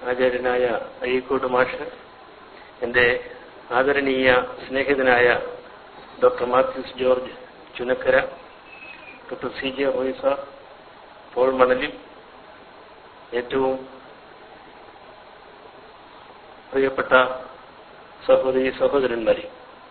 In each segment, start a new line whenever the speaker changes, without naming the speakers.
ആചാര്യനായ അയ്യക്കോട്ട് മാഷ് എൻ്റെ ആദരണീയ സ്നേഹിതനായ doctor Mathews George Chunakkara doctor C J റോയ്സ പോൾ മണലിൽ ഏറ്റവും പ്രിയപ്പെട്ട സഹോദരി സഹോദരന്മാരെ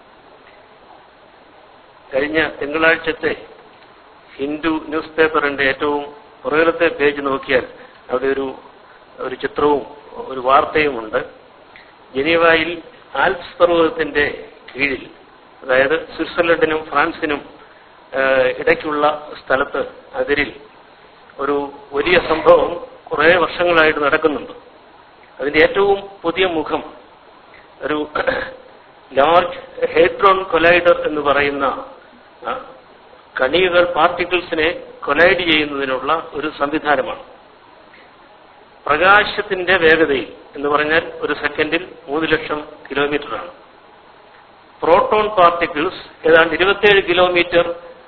കഴിഞ്ഞ തിങ്കളാഴ്ചത്തെ ഹിന്ദു ന്യൂസ് പേപ്പറിന്റെ ഏറ്റവും പുറകിലത്തെ പേജ് നോക്കിയാൽ അവിടെ ഒരു ഒരു ചിത്രവും ഒരു വാർത്തയുമുണ്ട് ജനീവയിൽ ആൽപ്സ് പർവ്വതത്തിന്റെ കീഴിൽ അതായത് സ്വിറ്റ്സർലൻഡിനും ഫ്രാൻസിനും ഇടയ്ക്കുള്ള സ്ഥലത്ത് അതിരിൽ ഒരു വലിയ സംഭവം കുറേ വർഷങ്ങളായിട്ട് നടക്കുന്നുണ്ട് അതിന്റെ ഏറ്റവും പുതിയ മുഖം ഒരു ലാർജ് ഹെഡ്രോൺ കൊലൈഡർ എന്ന് പറയുന്ന കണികകൾ പാർട്ടിക്കിൾസിനെ കൊലൈഡ് ചെയ്യുന്നതിനുള്ള ഒരു സംവിധാനമാണ് പ്രകാശത്തിന്റെ വേഗതയിൽ എന്ന് പറഞ്ഞാൽ ഒരു സെക്കൻഡിൽ മൂന്ന് ലക്ഷം കിലോമീറ്ററാണ് പ്രോട്ടോൺ പാർട്ടിക്കിൾസ് ഏതാണ്ട് ഇരുപത്തിയേഴ് കിലോമീറ്റർ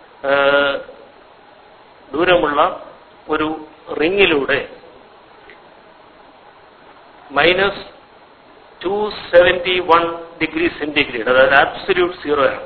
ദൂരമുള്ള ഒരു റിങ്ങിലൂടെ minus two seventy one degree centigrade അതായത് ആബ്സല്യൂട്ട് സീറോ ആണ്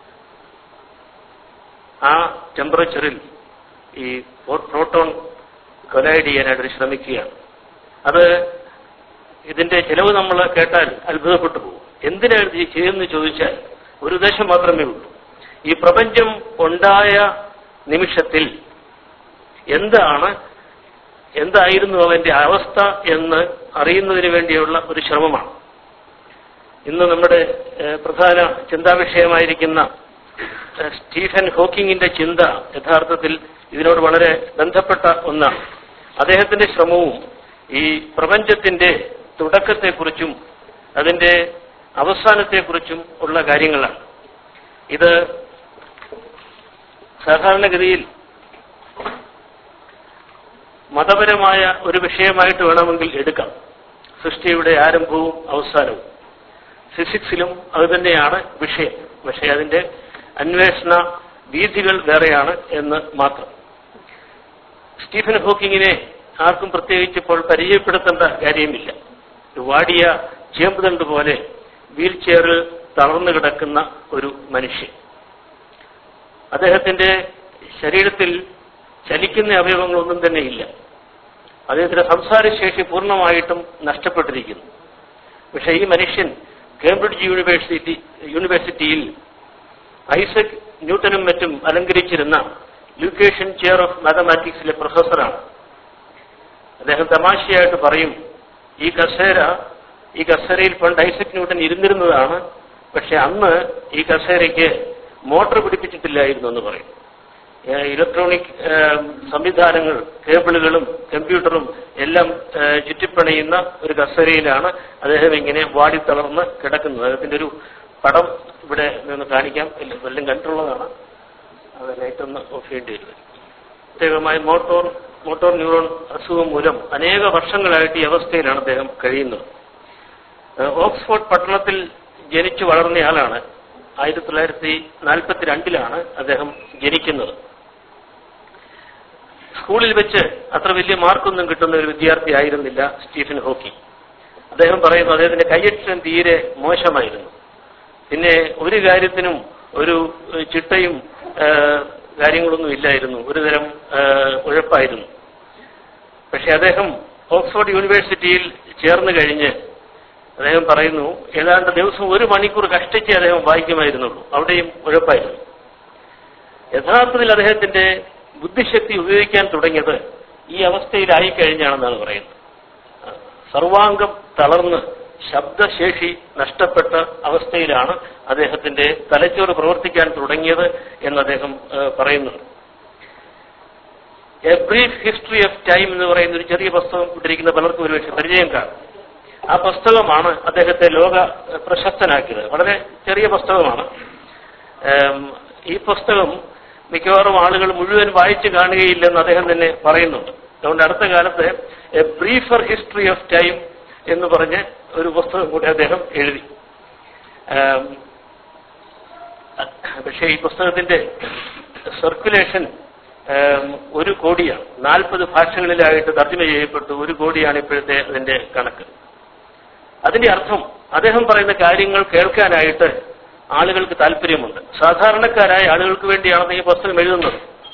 ആ ടെമ്പറേച്ചറിൽ ഈ പ്രോട്ടോൺ കൊലൈഡ് ചെയ്യാനായിട്ട് ശ്രമിക്കുകയാണ് അത് ഇതിന്റെ ചിലവ് നമ്മൾ കേട്ടാൽ അത്ഭുതപ്പെട്ടു പോകും എന്തിനാണ് ഇത് ചെയ്യുന്നത് ചോദിച്ചാൽ ഒരു ഉദ്ദേശം മാത്രമേ ഉള്ളൂ ഈ പ്രപഞ്ചം ഉണ്ടായ നിമിഷത്തിൽ എന്താണ് എന്തായിരുന്നു അവന്റെ അവസ്ഥ എന്ന് അറിയുന്നതിന് വേണ്ടിയുള്ള ഒരു ശ്രമമാണ് ഇന്ന് നമ്മുടെ പ്രധാന ചിന്താവിഷയമായിരിക്കുന്ന സ്റ്റീഫൻ ഹോക്കിങ്ങിന്റെ ചിന്ത യഥാർത്ഥത്തിൽ ഇതിനോട് വളരെ ബന്ധപ്പെട്ട ഒന്നാണ് അദ്ദേഹത്തിന്റെ ശ്രമവും ഈ പ്രപഞ്ചത്തിന്റെ തുടക്കത്തെക്കുറിച്ചും അതിന്റെ അവസാനത്തെക്കുറിച്ചും ഉള്ള കാര്യങ്ങളാണ് ഇത് സാധാരണഗതിയിൽ മതപരമായ ഒരു വിഷയമായിട്ട് വേണമെങ്കിൽ എടുക്കാം സൃഷ്ടിയുടെ ആരംഭവും അവസാനവും ഫിസിക്സിലും അത് തന്നെയാണ് വിഷയം പക്ഷേ അതിന്റെ അന്വേഷണ രീതികൾ വേറെയാണ് എന്ന് മാത്രം സ്റ്റീഫൻ ഹോക്കിങ്ങിനെ ആർക്കും പ്രത്യേകിച്ച് ഇപ്പോൾ പരിചയപ്പെടുത്തേണ്ട കാര്യമില്ല വാടിയ ചേമ്പുതണ്ട് പോലെ വീൽ ചെയറിൽ തളർന്നു കിടക്കുന്ന ഒരു മനുഷ്യൻ അദ്ദേഹത്തിന്റെ ശരീരത്തിൽ ചലിക്കുന്ന അവയവങ്ങളൊന്നും തന്നെ ഇല്ല അദ്ദേഹത്തിന്റെ സംസാരശേഷി പൂർണ്ണമായിട്ടും നഷ്ടപ്പെട്ടിരിക്കുന്നു പക്ഷേ ഈ മനുഷ്യൻ കേംബ്രിഡ്ജ് യൂണിവേഴ്സിറ്റി യൂണിവേഴ്സിറ്റിയിൽ ഐസക് ന്യൂട്ടനും മറ്റും അലങ്കരിച്ചിരുന്ന ലൂക്കേഷൻ ചെയർ ഓഫ് മാത്തമാറ്റിക്സിലെ പ്രൊഫസറാണ് അദ്ദേഹം തമാശയായിട്ട് പറയും ഈ കസേര ഈ കസേരയിൽ പണ്ട് ഐസക് ന്യൂട്ടൻ ഇരുന്നിരുന്നതാണ് പക്ഷെ അന്ന് ഈ കസേരയ്ക്ക് മോട്ടോർ പിടിപ്പിച്ചിട്ടില്ലായിരുന്നു എന്ന് പറയും ഇലക്ട്രോണിക് സംവിധാനങ്ങൾ കേബിളുകളും കമ്പ്യൂട്ടറും എല്ലാം ചുറ്റിപ്പണിയുന്ന ഒരു കസേരയിലാണ് അദ്ദേഹം ഇങ്ങനെ വാടി തളർന്ന് കിടക്കുന്നത് അദ്ദേഹത്തിന്റെ ഒരു പടം ഇവിടെ നിന്ന് കാണിക്കാം എല്ലാം കണ്ടുള്ളതാണ് അത് ലൈറ്റ് ഒന്ന് ഓഫ് ചെയ്യേണ്ടി വരും പ്രത്യേകമായി മോട്ടോർ മോട്ടോർ ന്യൂറോൺ അസുഖം മൂലം അനേക വർഷങ്ങളായിട്ട് ഈ അവസ്ഥയിലാണ് അദ്ദേഹം കഴിയുന്നത് ഓക്സ്ഫോർഡ് പട്ടണത്തിൽ ജനിച്ചു വളർന്നയാളാണ് ആയിരത്തി തൊള്ളായിരത്തി നാൽപ്പത്തി രണ്ടിലാണ് അദ്ദേഹം ജനിക്കുന്നത് സ്കൂളിൽ വെച്ച് അത്ര വലിയ മാർക്കൊന്നും കിട്ടുന്ന ഒരു വിദ്യാർത്ഥി ആയിരുന്നില്ല സ്റ്റീഫൻ ഹോക്കി അദ്ദേഹം പറയുന്നു അദ്ദേഹത്തിന്റെ കയ്യക്ഷരം തീരെ മോശമായിരുന്നു പിന്നെ ഒരു കാര്യത്തിനും ഒരു ചിട്ടയും കാര്യങ്ങളൊന്നും ഇല്ലായിരുന്നു ഒരുതരം ഉഴപ്പായിരുന്നു പക്ഷെ അദ്ദേഹം ഓക്സ്ഫോർഡ് യൂണിവേഴ്സിറ്റിയിൽ ചേർന്ന് കഴിഞ്ഞ് അദ്ദേഹം പറയുന്നു ഏതാണ്ട് ദിവസം ഒരു മണിക്കൂർ കഷ്ടിച്ച് അദ്ദേഹം വായിക്കുമായിരുന്നുള്ളൂ അവിടെയും ഉഴപ്പായിരുന്നു യഥാർത്ഥത്തിൽ അദ്ദേഹത്തിന്റെ ബുദ്ധിശക്തി ഉപയോഗിക്കാൻ തുടങ്ങിയത് ഈ അവസ്ഥയിലായി കഴിഞ്ഞാണെന്നാണ് പറയുന്നത് സർവാംഗം തളർന്ന് ശബ്ദശേഷി നഷ്ടപ്പെട്ട അവസ്ഥയിലാണ് അദ്ദേഹത്തിന്റെ തലച്ചോറ് പ്രവർത്തിക്കാൻ തുടങ്ങിയത് എന്ന് അദ്ദേഹം പറയുന്നുണ്ട് a brief history of time എന്ന് പറയുന്ന ഒരു ചെറിയ പുസ്തകം ഇട്ടിരിക്കുന്ന പലർക്കും ഒരുപക്ഷെ പരിചയം കാണും ആ പുസ്തകമാണ് അദ്ദേഹത്തെ ലോക പ്രശസ്തനാക്കിയത് വളരെ ചെറിയ പുസ്തകമാണ് ഈ പുസ്തകം മിക്കവാറും ആളുകൾ മുഴുവൻ വായിച്ചു കാണുകയില്ലെന്ന് അദ്ദേഹം തന്നെ പറയുന്നുണ്ട് അതുകൊണ്ട് അടുത്ത കാലത്ത് a briefer history of time എന്ന് പറഞ്ഞ് ഒരു പുസ്തകം കൂടി അദ്ദേഹം എഴുതി പക്ഷേ ഈ പുസ്തകത്തിന്റെ സർക്കുലേഷൻ ഏം, ഒരു കോടിയാണ് നാൽപ്പത് ഭാഷകളിലായിട്ട് തർജ്ജമ ചെയ്യപ്പെട്ടു ഒരു കോടിയാണ് ഇപ്പോഴത്തെ അതിന്റെ കണക്ക് അതിന്റെ അർത്ഥം അദ്ദേഹം പറയുന്ന കാര്യങ്ങൾ കേൾക്കാനായിട്ട് ആളുകൾക്ക് താല്പര്യമുണ്ട് സാധാരണക്കാരായ ആളുകൾക്ക് വേണ്ടിയാണ് ഈ പുസ്തകം എഴുതുന്നത്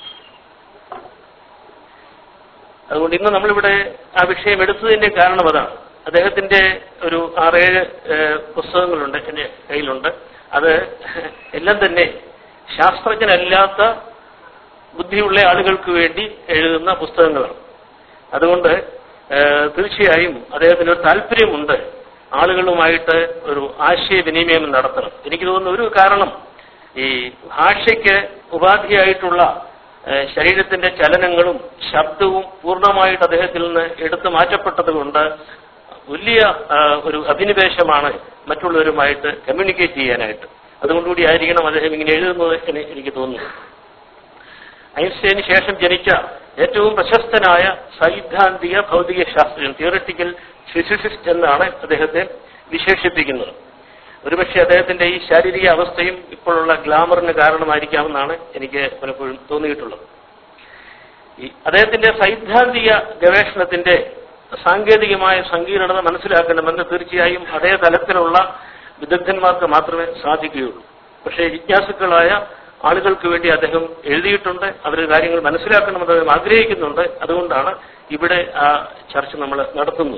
അതുകൊണ്ട് ഇന്ന് നമ്മളിവിടെ ആ വിഷയം എടുത്തതിന്റെ കാരണം അതാണ് അദ്ദേഹത്തിന്റെ ഒരു ആറേഴ് ഏഹ്, പുസ്തകങ്ങളുണ്ട് എന്റെ കയ്യിലുണ്ട് അത് എല്ലാം തന്നെ ശാസ്ത്രജ്ഞനല്ലാത്ത ബുദ്ധിയുള്ള ആളുകൾക്ക് വേണ്ടി എഴുതുന്ന പുസ്തകങ്ങളാണ് അതുകൊണ്ട് ഏഹ്, തീർച്ചയായും അദ്ദേഹത്തിന് ഒരു താല്പര്യമുണ്ട് ആളുകളുമായിട്ട് ഒരു ആശയവിനിമയം നടത്തണം എനിക്ക് തോന്നുന്ന ഒരു കാരണം ഈ ഭാഷയ്ക്ക് ഉപാധിയായിട്ടുള്ള ഏഹ്, ശരീരത്തിന്റെ ചലനങ്ങളും ശബ്ദവും പൂർണ്ണമായിട്ട് അദ്ദേഹത്തിൽ നിന്ന് എടുത്തു മാറ്റപ്പെട്ടത് കൊണ്ട് വലിയ ആ, ഒരു അഭിനിവേശമാണ് മറ്റുള്ളവരുമായിട്ട് കമ്മ്യൂണിക്കേറ്റ് ചെയ്യാനായിട്ട് അതുകൊണ്ടുകൂടി ആയിരിക്കണം അദ്ദേഹം ഇങ്ങനെ എഴുതുന്നത് എന്ന് എനിക്ക് തോന്നുന്നു ഐൻസ്റ്റൈന് ശേഷം ജനിച്ച ഏറ്റവും പ്രശസ്തനായ സൈദ്ധാന്തിക ഭൗതിക ശാസ്ത്രജ്ഞൻ തിയററ്റിക്കൽ ഫിസിസിസ്റ്റ് എന്നാണ് അദ്ദേഹത്തെ വിശേഷിപ്പിക്കുന്നത് ഒരുപക്ഷെ അദ്ദേഹത്തിന്റെ ഈ ശാരീരിക അവസ്ഥയും ഇപ്പോഴുള്ള ഗ്ലാമറിന് കാരണമായിരിക്കാമെന്നാണ് എനിക്ക് പലപ്പോഴും തോന്നിയിട്ടുള്ളത് ഈ അദ്ദേഹത്തിന്റെ സൈദ്ധാന്തിക ഗവേഷണത്തിന്റെ സാങ്കേതികമായ സങ്കീർണത മനസ്സിലാക്കണമെന്ന് തീർച്ചയായും അതേ തലത്തിലുള്ള വിദഗ്ധന്മാർക്ക് മാത്രമേ സാധിക്കുകയുള്ളൂ പക്ഷേ ജിജ്ഞാസുക്കളായ ആളുകൾക്ക് വേണ്ടി അദ്ദേഹം എഴുതിയിട്ടുണ്ട് അവർ കാര്യങ്ങൾ മനസ്സിലാക്കണമെന്ന് അദ്ദേഹം ആഗ്രഹിക്കുന്നുണ്ട് അതുകൊണ്ടാണ് ഇവിടെ ആ ചർച്ച നമ്മൾ നടത്തുന്നത്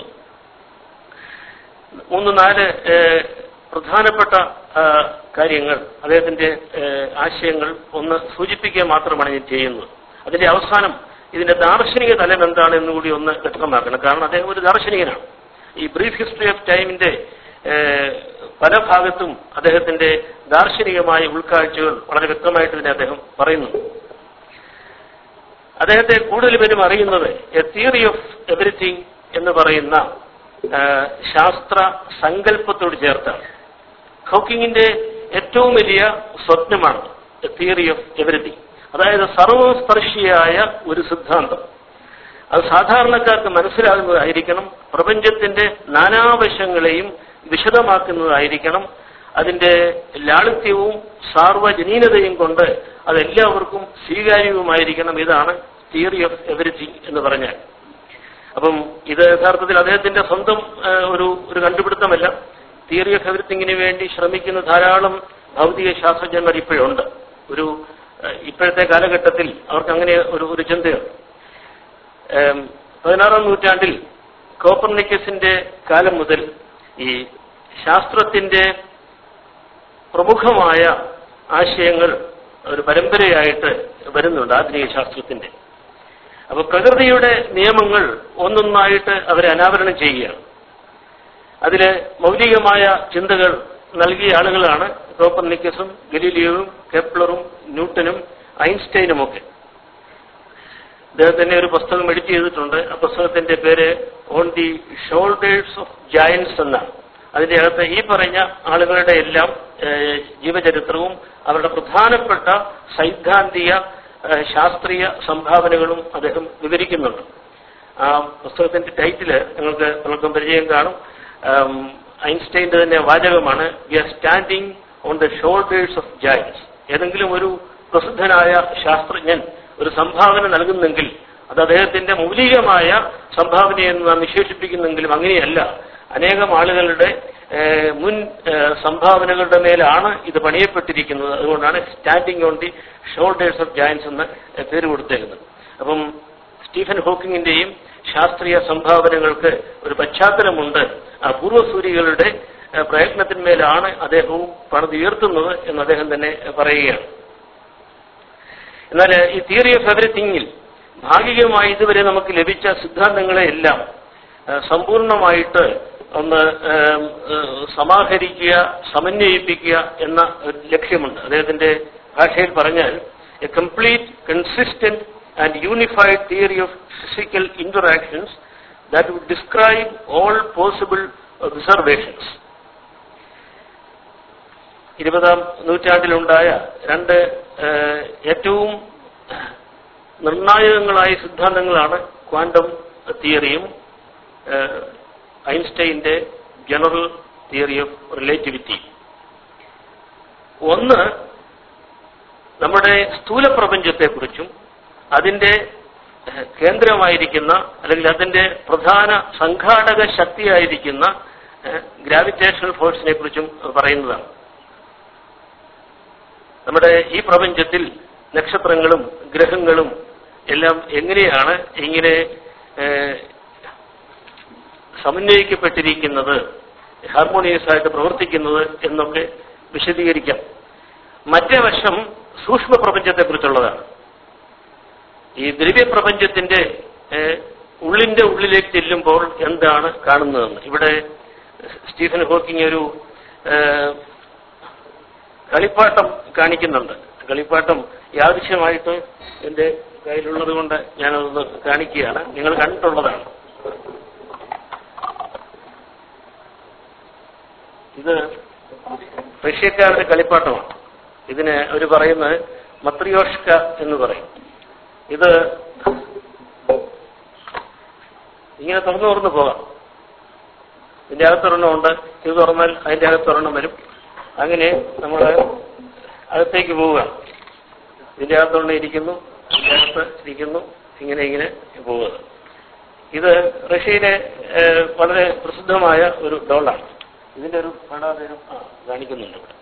മൂന്ന് നാല് ഏഹ്, പ്രധാനപ്പെട്ട ആ, കാര്യങ്ങൾ അദ്ദേഹത്തിന്റെ ഏഹ്, ആശയങ്ങൾ ഒന്ന് സൂചിപ്പിക്കുക മാത്രമാണ് ഞാൻ ചെയ്യുന്നത് അതിന്റെ അവസാനം ഇതിന്റെ ദാർശനിക തലം എന്താണ് എന്നുകൂടി ഒന്ന് വ്യക്തമാക്കണം കാരണം അദ്ദേഹം ഒരു ദാർശനികനാണ് ഈ ബ്രീഫ് ഹിസ്റ്ററി ഓഫ് ടൈമിന്റെ ഏഹ്, പല ഭാഗത്തും അദ്ദേഹത്തിന്റെ ദാർശനികമായ ഉൾക്കാഴ്ചകൾ വളരെ വ്യക്തമായിട്ട് തന്നെ അദ്ദേഹം പറയുന്നു അദ്ദേഹത്തെ കൂടുതൽ പേരും അറിയുന്നത് എ തിയറി ഓഫ് എവറിത്തിങ് എന്ന് പറയുന്ന ആ, ശാസ്ത്ര സങ്കല്പത്തോട് ചേർത്താണ് ഹോക്കിങ്ങിന്റെ ഏറ്റവും വലിയ സ്വപ്നമാണ് എ തിയറി ഓഫ് എവറിത്തിങ് അതായത് സർവസ്പർശിയായ ഒരു സിദ്ധാന്തം അത് സാധാരണക്കാർക്ക് മനസ്സിലാകുന്നതായിരിക്കണം പ്രപഞ്ചത്തിന്റെ നാനാവശങ്ങളെയും വിശദമാക്കുന്നതായിരിക്കണം അതിന്റെ ലാളിത്യവും സാർവജനീനതയും കൊണ്ട് അതെല്ലാവർക്കും സ്വീകാര്യവുമായിരിക്കണം ഇതാണ് തിയറി ഓഫ് എവറിത്തിങ് എന്ന് പറഞ്ഞാൽ അപ്പം ഇത് യഥാർത്ഥത്തിൽ അദ്ദേഹത്തിന്റെ സ്വന്തം ആ, ഒരു ഒരു കണ്ടുപിടുത്തമല്ല തിയറി ഓഫ് എവറിത്തിങ്ങിന് വേണ്ടി ശ്രമിക്കുന്ന ധാരാളം ഭൗതിക ശാസ്ത്രജ്ഞന്മാർ ഇപ്പോഴുണ്ട് ഒരു ആ, ഇപ്പോഴത്തെ കാലഘട്ടത്തിൽ അവർക്ക് അങ്ങനെ ഒരു ഒരു ചിന്തയുണ്ട് ഏം, പതിനാറാം നൂറ്റാണ്ടിൽ കോപ്പർനിക്കസിന്റെ കാലം മുതൽ ഈ ശാസ്ത്രത്തിന്റെ പ്രമുഖമായ ആശയങ്ങൾ ഒരു പരമ്പരയായിട്ട് വരുന്നുണ്ട് ആധുനിക ശാസ്ത്രത്തിന്റെ അപ്പൊ പ്രകൃതിയുടെ നിയമങ്ങൾ ഒന്നൊന്നായിട്ട് അവരെ അനാവരണം ചെയ്യുകയാണ് അതില് മൗലികമായ ചിന്തകൾ നൽകിയ ആളുകളാണ് കോപ്പർനിക്കസും ഗലീലിയോവും കെപ്ലറും ന്യൂട്ടനും ഐൻസ്റ്റൈനും ഒക്കെ അദ്ദേഹത്തിന്റെ ഒരു പുസ്തകം എഡിറ്റ് ചെയ്തിട്ടുണ്ട് ആ പുസ്തകത്തിന്റെ പേര് on the shoulders of giants എന്നാണ് അതിന്റെ അകത്ത് ഈ പറഞ്ഞ ആളുകളുടെ എല്ലാം ഏഹ്, ജീവചരിത്രവും അവരുടെ പ്രധാനപ്പെട്ട സൈദ്ധാന്തിക ഏഹ്, ശാസ്ത്രീയ സംഭാവനകളും അദ്ദേഹം വിവരിക്കുന്നുണ്ട് ആ പുസ്തകത്തിന്റെ ടൈറ്റില് നിങ്ങൾക്ക് പലർക്കും പരിചയം കാണും ആം, ഐൻസ്റ്റൈന്റെ തന്നെ വാചകമാണ് we are standing on the shoulders of giants ഏതെങ്കിലും ഒരു പ്രസിദ്ധനായ ശാസ്ത്രജ്ഞൻ ഒരു സംഭാവന നൽകുന്നെങ്കിൽ അത് അദ്ദേഹത്തിന്റെ മൗലികമായ സംഭാവനയെന്ന് നാം വിശേഷിപ്പിക്കുന്നെങ്കിലും അങ്ങനെയല്ല അനേകം ആളുകളുടെ ഏഹ്, മുൻ ഏഹ്, സംഭാവനകളുടെ മേലാണ് ഇത് പണിയപ്പെട്ടിരിക്കുന്നത് അതുകൊണ്ടാണ് standing on the shoulders of giants എന്ന് പേര് കൊടുത്തേക്കുന്നത് അപ്പം സ്റ്റീഫൻ ഹോക്കിങ്ങിന്റെയും ശാസ്ത്രീയ സംഭാവനകൾക്ക് ഒരു പശ്ചാത്തലമുണ്ട് ആ പൂർവ്വസൂരികളുടെ ഏഹ്, പ്രയത്നത്തിന്മേലാണ് അദ്ദേഹവും പണിതുയർത്തുന്നത് എന്ന് അദ്ദേഹം തന്നെ പറയുകയാണ് എന്നാൽ ഈ തിയറി ഓഫ് എവറിത്തിങ്ങിൽ ഭാഗികമായി ഇതുവരെ നമുക്ക് ലഭിച്ച സിദ്ധാന്തങ്ങളെ എല്ലാം ഏഹ്, സമ്പൂർണമായിട്ട് ഒന്ന് ഏഹ്, ഏഹ്, സമാഹരിക്കുക സമന്വയിപ്പിക്കുക എന്ന ഒരു ലക്ഷ്യമുണ്ട് അദ്ദേഹത്തിന്റെ ഭാഷയിൽ പറഞ്ഞാൽ a complete consistent and unified theory of physical interactions that would describe all possible observations ഇരുപതാം നൂറ്റാണ്ടിലുണ്ടായ രണ്ട് ഏഹ്, ഏറ്റവും നിർണായകങ്ങളായ സിദ്ധാന്തങ്ങളാണ് ക്വാണ്ടം തിയറിയും ഏഹ്, ഐൻസ്റ്റൈന്റെ ജനറൽ തിയറി ഓഫ് റിലേറ്റിവിറ്റി ഒന്ന് നമ്മുടെ സ്ഥൂല പ്രപഞ്ചത്തെക്കുറിച്ചും അതിന്റെ ഏഹ്, കേന്ദ്രമായിരിക്കുന്ന അല്ലെങ്കിൽ അതിന്റെ പ്രധാന സംഘാടക ശക്തിയായിരിക്കുന്ന ഗ്രാവിറ്റേഷണൽ ഫോഴ്സിനെ കുറിച്ചും പറയുന്നതാണ് നമ്മുടെ ഈ പ്രപഞ്ചത്തിൽ നക്ഷത്രങ്ങളും ഗ്രഹങ്ങളും എല്ലാം എങ്ങനെയാണ് ഇങ്ങനെ ഏഹ്, സമന്വയിക്കപ്പെട്ടിരിക്കുന്നത് ഹാർമോണിയസ് ആയിട്ട് പ്രവർത്തിക്കുന്നത് എന്നൊക്കെ വിശദീകരിക്കാം മറ്റേ വശം സൂക്ഷ്മ പ്രപഞ്ചത്തെക്കുറിച്ചുള്ളതാണ് ഈ ദ്രവ്യപ്രപഞ്ചത്തിന്റെ ഏഹ്, ഉള്ളിന്റെ ഉള്ളിലേക്ക് ചെല്ലുമ്പോൾ എന്താണ് കാണുന്നതെന്ന് ഇവിടെ സ്റ്റീഫൻ ഹോക്കിംഗ് ഒരു ഏഹ്, കളിപ്പാട്ടം കാണിക്കുന്നുണ്ട് കളിപ്പാട്ടം യാദൃശ്യമായിട്ട് എന്റെ കയ്യിലുള്ളത് കൊണ്ട് ഞാനതൊന്ന് കാണിക്കുകയാണ് നിങ്ങൾ കണ്ടിട്ടുള്ളതാണ് ഇത് റഷ്യക്കാരുടെ കളിപ്പാട്ടമാണ് ഇതിന് അവർ പറയുന്നത് മത്രിയോഷ്ക എന്ന് പറയും ഇത് ഇങ്ങനെ തുറന്നു തുറന്നു പോകാം ഇതിന്റെ അകത്തൊരെണ്ണം ഉണ്ട് ഇത് തുറന്നാൽ അതിന്റെ അകത്തൊരെണ്ണം വരും അങ്ങനെ നമ്മൾ അകത്തേക്ക് പോവുക ഇതിന്റെ അകത്തൊരെണ്ണം ഇരിക്കുന്നു ഇതിന്റെ അകത്ത് ഇരിക്കുന്നു ഇങ്ങനെ ഇങ്ങനെ പോവുക ഇത് റഷ്യയിലെ ഏഹ്, വളരെ പ്രസിദ്ധമായ ഒരു ഡോളാണ് ഇതിന്റെ ഒരു പടാതരം ആ കാണിക്കുന്നുണ്ട് ഇവിടെ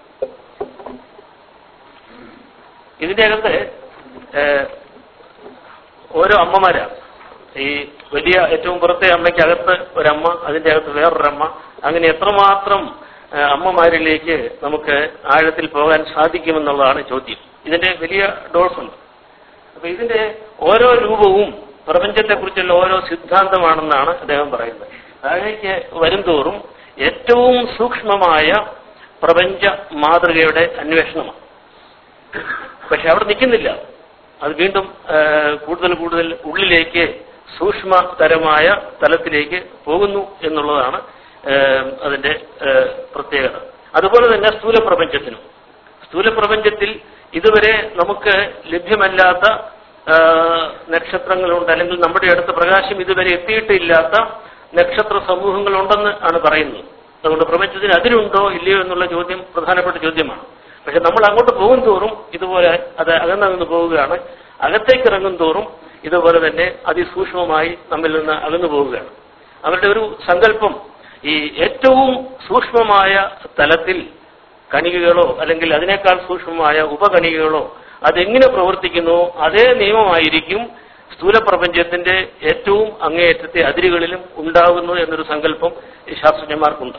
ഇതിന്റെ അകത്ത് ഏഹ്, ഓരോ അമ്മമാരാണ് ഈ വലിയ ഏറ്റവും പുറത്തെ അമ്മയ്ക്കകത്ത് ഒരമ്മ അതിന്റെ അകത്ത് വേറൊരമ്മ അങ്ങനെ എത്രമാത്രം ഏഹ്, അമ്മമാരിലേക്ക് നമുക്ക് ആഴത്തിൽ പോകാൻ സാധിക്കുമെന്നുള്ളതാണ് ചോദ്യം ഇതിന്റെ വലിയ ഡോൾസ് ഉണ്ട് അപ്പൊ ഇതിന്റെ ഓരോ രൂപവും പ്രപഞ്ചത്തെക്കുറിച്ചുള്ള ഓരോ സിദ്ധാന്തമാണെന്നാണ് അദ്ദേഹം പറയുന്നത് താഴേക്ക് വരുംതോറും ഏറ്റവും സൂക്ഷ്മമായ പ്രപഞ്ച മാതൃകയുടെ അന്വേഷണമാണ് പക്ഷെ അവിടെ നിൽക്കുന്നില്ല അത് വീണ്ടും ആ, കൂടുതൽ കൂടുതൽ ഉള്ളിലേക്ക് സൂക്ഷ്മതരമായ തലത്തിലേക്ക് പോകുന്നു എന്നുള്ളതാണ് ആ, അതിന്റെ ആ, പ്രത്യേകത അതുപോലെ തന്നെ സ്ഥൂല പ്രപഞ്ചത്തിനും സ്ഥൂല പ്രപഞ്ചത്തിൽ ഇതുവരെ നമുക്ക് ലഭ്യമല്ലാത്ത ആ, നക്ഷത്രങ്ങളുണ്ട് അല്ലെങ്കിൽ നമ്മുടെ അടുത്ത് പ്രകാശം ഇതുവരെ എത്തിയിട്ടില്ലാത്ത നക്ഷത്ര സമൂഹങ്ങളുണ്ടെന്ന് ആണ് പറയുന്നത് അതുകൊണ്ട് പ്രപഞ്ചത്തിന് അതിരുണ്ടോ ഇല്ലയോ എന്നുള്ള ചോദ്യം പ്രധാനപ്പെട്ട ചോദ്യമാണ് പക്ഷെ നമ്മൾ അങ്ങോട്ട് പോകും തോറും ഇതുപോലെ അത് അകന്നകന്ന് പോവുകയാണ് അകത്തേക്ക് ഇറങ്ങും തോറും ഇതുപോലെ തന്നെ അതിസൂക്ഷ്മമായി നമ്മിൽ നിന്ന് അകന്നു പോവുകയാണ് അവരുടെ ഒരു സങ്കല്പം ഈ ഏറ്റവും സൂക്ഷ്മമായ തലത്തിൽ കണികകളോ അല്ലെങ്കിൽ അതിനേക്കാൾ സൂക്ഷ്മമായ ഉപകണികകളോ അതെങ്ങനെ പ്രവർത്തിക്കുന്നു അതേ നിയമമായിരിക്കും സ്ഥൂല പ്രപഞ്ചത്തിന്റെ ഏറ്റവും അങ്ങേയറ്റത്തെ അതിരുകളിലും ഉണ്ടാകുന്നു എന്നൊരു സങ്കല്പം ഈ ശാസ്ത്രജ്ഞന്മാർക്കുണ്ട്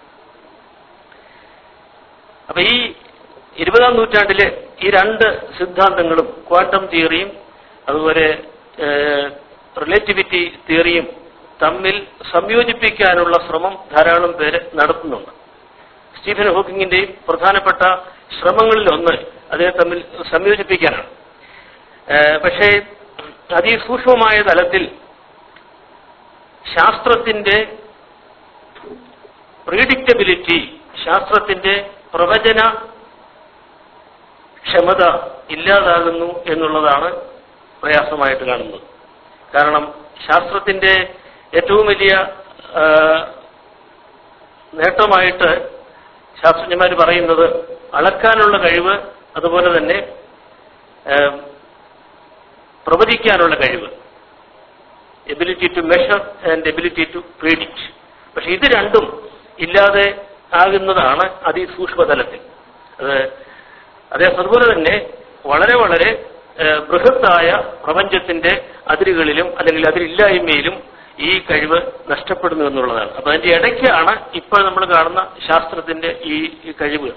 അപ്പൊ ഈ ഇരുപതാം നൂറ്റാണ്ടിലെ ഈ രണ്ട് സിദ്ധാന്തങ്ങളും ക്വാണ്ടം തിയറിയും അതുപോലെ റിലേറ്റിവിറ്റി തിയറിയും തമ്മിൽ സംയോജിപ്പിക്കാനുള്ള ശ്രമം ധാരാളം പേര് നടത്തുന്നുണ്ട് സ്റ്റീഫൻ ഹോക്കിങ്ങിന്റെയും പ്രധാനപ്പെട്ട ശ്രമങ്ങളിൽ ഒന്ന് അതിനെ തമ്മിൽ സംയോജിപ്പിക്കാനാണ് ഏഹ് പക്ഷേ അതിസൂക്ഷ്മമായ തലത്തിൽ ശാസ്ത്രത്തിന്റെ പ്രീഡിക്റ്റബിലിറ്റി ശാസ്ത്രത്തിന്റെ പ്രവചന ക്ഷമത ഇല്ലാതാകുന്നു എന്നുള്ളതാണ് പ്രയാസമായിട്ട് കാണുന്നത് കാരണം ശാസ്ത്രത്തിന്റെ ഏറ്റവും വലിയ ആ, നേട്ടമായിട്ട് ശാസ്ത്രജ്ഞന്മാർ പറയുന്നത് അളക്കാനുള്ള കഴിവ് അതുപോലെ തന്നെ ആ, പ്രവചിക്കാനുള്ള കഴിവ് ability to measure and ability to predict പക്ഷെ ഇത് രണ്ടും ഇല്ലാതെ ആകുന്നതാണ് അതിസൂക്ഷ്മതലത്തിൽ അത് അതേ അതുപോലെ തന്നെ വളരെ വളരെ ഏഹ്, ബൃഹത്തായ പ്രപഞ്ചത്തിന്റെ അതിരുകളിലും അല്ലെങ്കിൽ അതിരില്ലായ്മയിലും ഈ കഴിവ് നഷ്ടപ്പെടുന്നു എന്നുള്ളതാണ് അപ്പൊ അതിന്റെ ഇടയ്ക്കാണ് ഇപ്പോൾ നമ്മൾ കാണുന്ന ശാസ്ത്രത്തിന്റെ ഈ ഈ കഴിവ്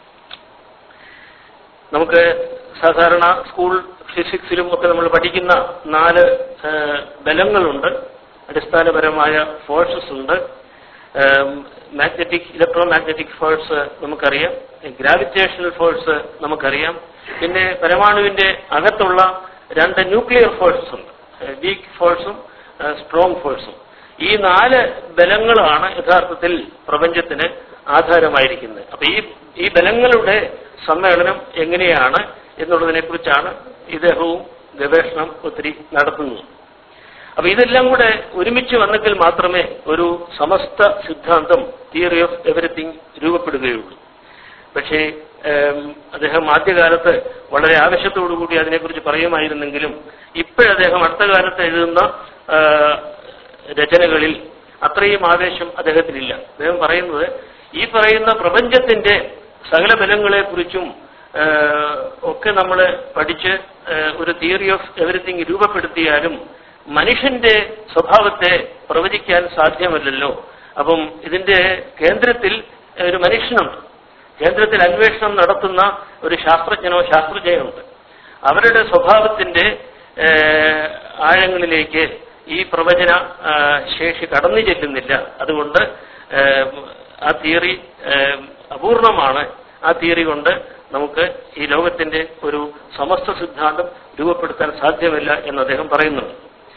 നമുക്ക് സാധാരണ സ്കൂൾ ഫിസിക്സിലും ഒക്കെ നമ്മൾ പഠിക്കുന്ന നാല് ഏഹ്, ബലങ്ങളുണ്ട് അടിസ്ഥാനപരമായ ഫോഴ്സസ് ഉണ്ട് മാഗ്നറ്റിക് ഇലക്ട്രോ മാഗ്നറ്റിക് ഫോഴ്സ് നമുക്കറിയാം ഗ്രാവിറ്റേഷണൽ ഫോഴ്സ് നമുക്കറിയാം പിന്നെ പരമാണുവിന്റെ അകത്തുള്ള രണ്ട് ന്യൂക്ലിയർ ഫോഴ്സസ് ഉണ്ട് വീക്ക് ഫോഴ്സും സ്ട്രോങ് ഫോഴ്സും ഈ നാല് ബലങ്ങളാണ് യഥാർത്ഥത്തിൽ പ്രപഞ്ചത്തിന് ആധാരമായിരിക്കുന്നത് അപ്പൊ ഈ ഈ ബലങ്ങളുടെ സമ്മേളനം എങ്ങനെയാണ് എന്നുള്ളതിനെ കുറിച്ചാണ് ഇദ്ദേഹവും ഗവേഷണം ഒത്തിരി നടത്തുന്നത് അപ്പൊ ഇതെല്ലാം കൂടെ ഒരുമിച്ച് വന്നെങ്കിൽ മാത്രമേ ഒരു സമസ്ത സിദ്ധാന്തം തിയറി ഓഫ് എവറിത്തിങ് രൂപപ്പെടുകയുള്ളൂ പക്ഷേ ഏം, അദ്ദേഹം ആദ്യകാലത്ത് വളരെ ആവശ്യത്തോടു കൂടി അതിനെക്കുറിച്ച് പറയുമായിരുന്നെങ്കിലും ഇപ്പോഴദ്ദേഹം അടുത്ത കാലത്ത് എഴുതുന്ന ആ, രചനകളിൽ അത്രയും ആവേശം അദ്ദേഹത്തിനില്ല അദ്ദേഹം പറയുന്നത് ഈ പറയുന്ന പ്രപഞ്ചത്തിന്റെ സകല ബലങ്ങളെക്കുറിച്ചും ആ, ഒക്കെ നമ്മൾ പഠിച്ച് ആ, ഒരു തിയറി ഓഫ് എവറിത്തിങ് രൂപപ്പെടുത്തിയാലും മനുഷ്യന്റെ സ്വഭാവത്തെ പ്രവചിക്കാൻ സാധ്യമല്ലല്ലോ അപ്പം ഇതിന്റെ കേന്ദ്രത്തിൽ ഒരു മനുഷ്യനുണ്ട് കേന്ദ്രത്തിൽ അന്വേഷണം നടത്തുന്ന ഒരു ശാസ്ത്രജ്ഞനോ ശാസ്ത്രജ്ഞയുണ്ട് അവരുടെ സ്വഭാവത്തിന്റെ ഏഹ്, ആഴങ്ങളിലേക്ക് ഈ പ്രവചന ആ, ശേഷി കടന്നു ചെല്ലുന്നില്ല അതുകൊണ്ട് ഏഹ്, ആ തിയറി ഏഹ്, അപൂർണമാണ് ആ തിയറി കൊണ്ട് നമുക്ക് ഈ ലോകത്തിന്റെ ഒരു സമസ്ത സിദ്ധാന്തം രൂപപ്പെടുത്താൻ സാധ്യമല്ല എന്ന് അദ്ദേഹം പറയുന്നുണ്ട്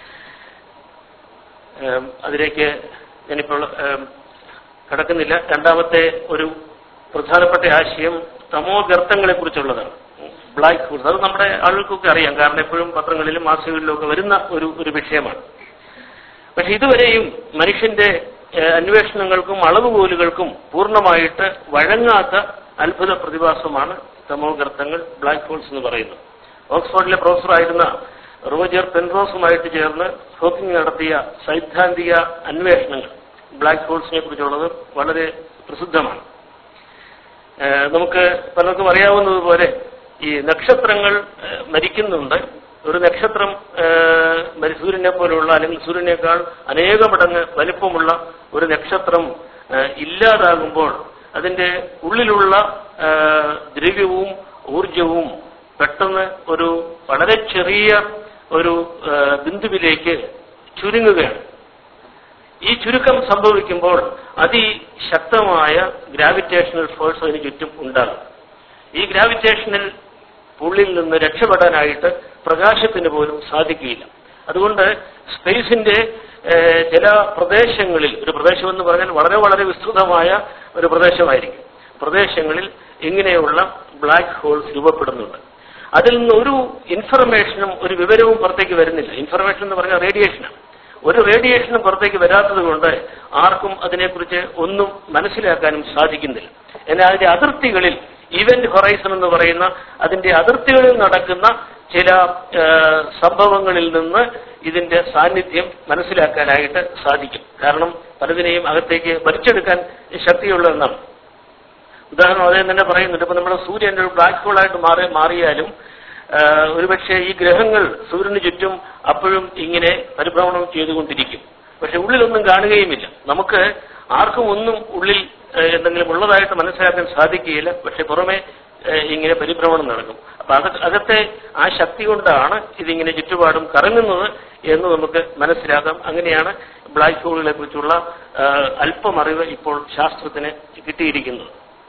ഏം, അതിലേക്ക് ഞാനിപ്പോൾ ഏം, കടക്കുന്നില്ല രണ്ടാമത്തെ ഒരു പ്രധാനപ്പെട്ട ആശയം തമോ ഗർത്തങ്ങളെ കുറിച്ചുള്ളതാണ് ബ്ലാക്ക് ഹോൾസ് അത് നമ്മുടെ ആളുകൾക്കൊക്കെ അറിയാം കാരണം എപ്പോഴും പത്രങ്ങളിലും മാസികകളിലും ഒക്കെ വരുന്ന ഒരു ഒരു വിഷയമാണ് പക്ഷെ ഇതുവരെയും മനുഷ്യന്റെ ഏഹ്, അന്വേഷണങ്ങൾക്കും അളവുകോലുകൾക്കും പൂർണ്ണമായിട്ട് വഴങ്ങാത്ത അത്ഭുത പ്രതിഭാസമാണ് തമോ ഗർത്തങ്ങൾ ബ്ലാക്ക് ഹോൾസ് എന്ന് പറയുന്നത് ഓക്സ്ഫോർഡിലെ പ്രൊഫസറായിരുന്ന റോജർ പെൻറോസുമായിട്ട് ചേർന്ന് ഹോക്കിംഗ് നടത്തിയ സൈദ്ധാന്തിക അന്വേഷണങ്ങൾ ബ്ലാക്ക് ഹോൾസിനെ കുറിച്ചുള്ളത് വളരെ പ്രസിദ്ധമാണ് ഏഹ് നമുക്ക് പലർക്കും അറിയാവുന്നതുപോലെ ഈ നക്ഷത്രങ്ങൾ ഏഹ് മരിക്കുന്നുണ്ട് ഒരു നക്ഷത്രം ഏഹ് മരി- സൂര്യനെ പോലുള്ള അല്ലെങ്കിൽ സൂര്യനേക്കാൾ അനേക മടങ്ങ് വലിപ്പമുള്ള ഒരു നക്ഷത്രം ഏഹ് ഇല്ലാതാകുമ്പോൾ അതിന്റെ ഉള്ളിലുള്ള ഏഹ് ദ്രവ്യവും ഊർജവും പെട്ടെന്ന് ഒരു വളരെ ചെറിയ ഒരു ഏഹ് ബിന്ദുവിലേക്ക് ചുരുങ്ങുകയാണ് ഈ ചുരുക്കം സംഭവിക്കുമ്പോൾ അതിശക്തമായ ഗ്രാവിറ്റേഷണൽ ഫോഴ്സ് അതിന് ചുറ്റും ഉണ്ടാകും ഈ ഗ്രാവിറ്റേഷണൽ പുള്ളിൽ നിന്ന് രക്ഷപ്പെടാനായിട്ട് പ്രകാശത്തിന് പോലും സാധിക്കുകയില്ല അതുകൊണ്ട് സ്പേസിന്റെ ഏഹ്, ചില പ്രദേശങ്ങളിൽ ഒരു പ്രദേശം എന്ന് പറഞ്ഞാൽ വളരെ വളരെ വിസ്തൃതമായ ഒരു പ്രദേശമായിരിക്കും പ്രദേശങ്ങളിൽ ഇങ്ങനെയുള്ള ബ്ലാക്ക് ഹോൾസ് രൂപപ്പെടുന്നുണ്ട് അതിൽ നിന്ന് ഒരു ഇൻഫർമേഷനും ഒരു വിവരവും പുറത്തേക്ക് വരുന്നില്ല ഇൻഫർമേഷൻ എന്ന് പറഞ്ഞാൽ റേഡിയേഷനാണ് ഒരു റേഡിയേഷനും പുറത്തേക്ക് വരാത്തത് കൊണ്ട് ആർക്കും അതിനെക്കുറിച്ച് ഒന്നും മനസ്സിലാക്കാനും സാധിക്കുന്നില്ല എന്നാൽ അതിന്റെ അതിർത്തികളിൽ ഇവന്റ് ഹൊറൈസൺ എന്ന് പറയുന്ന അതിന്റെ അതിർത്തികളിൽ നടക്കുന്ന ചില ആ, സംഭവങ്ങളിൽ നിന്ന് ഇതിന്റെ സാന്നിധ്യം മനസ്സിലാക്കാനായിട്ട് സാധിക്കും കാരണം പലതിനെയും അകത്തേക്ക് വലിച്ചെടുക്കാൻ ശക്തിയുള്ള ഒന്നാണ് ഉദാഹരണം അദ്ദേഹം തന്നെ പറയുന്നുണ്ട് ഇപ്പൊ നമ്മുടെ സൂര്യൻ ഒരു ബ്ലാക്ക് ഹോളായിട്ട് മാറി മാറിയാലും ആ, ഒരുപക്ഷെ ഈ ഗ്രഹങ്ങൾ സൂര്യന് ചുറ്റും അപ്പോഴും ഇങ്ങനെ പരിഭ്രമണം ചെയ്തുകൊണ്ടിരിക്കും പക്ഷെ ഉള്ളിലൊന്നും കാണുകയുമില്ല നമുക്ക് ആർക്കും ഒന്നും ഉള്ളിൽ ആ, എന്തെങ്കിലും ഉള്ളതായിട്ട് മനസ്സിലാക്കാൻ സാധിക്കുകയില്ല പക്ഷെ പുറമെ ആ, ഇങ്ങനെ പരിഭ്രമണം നടക്കും അപ്പൊ അത് അകത്തെ ആ ശക്തി കൊണ്ടാണ് ഇതിങ്ങനെ ചുറ്റുപാടും കറങ്ങുന്നത് എന്ന് നമുക്ക് മനസ്സിലാക്കാം അങ്ങനെയാണ് ബ്ലാക്ക് ഹോളുകളെ കുറിച്ചുള്ള ആ, അല്പം അറിവ് ഇപ്പോൾ ശാസ്ത്രത്തിന് കിട്ടിയിരിക്കുന്നത്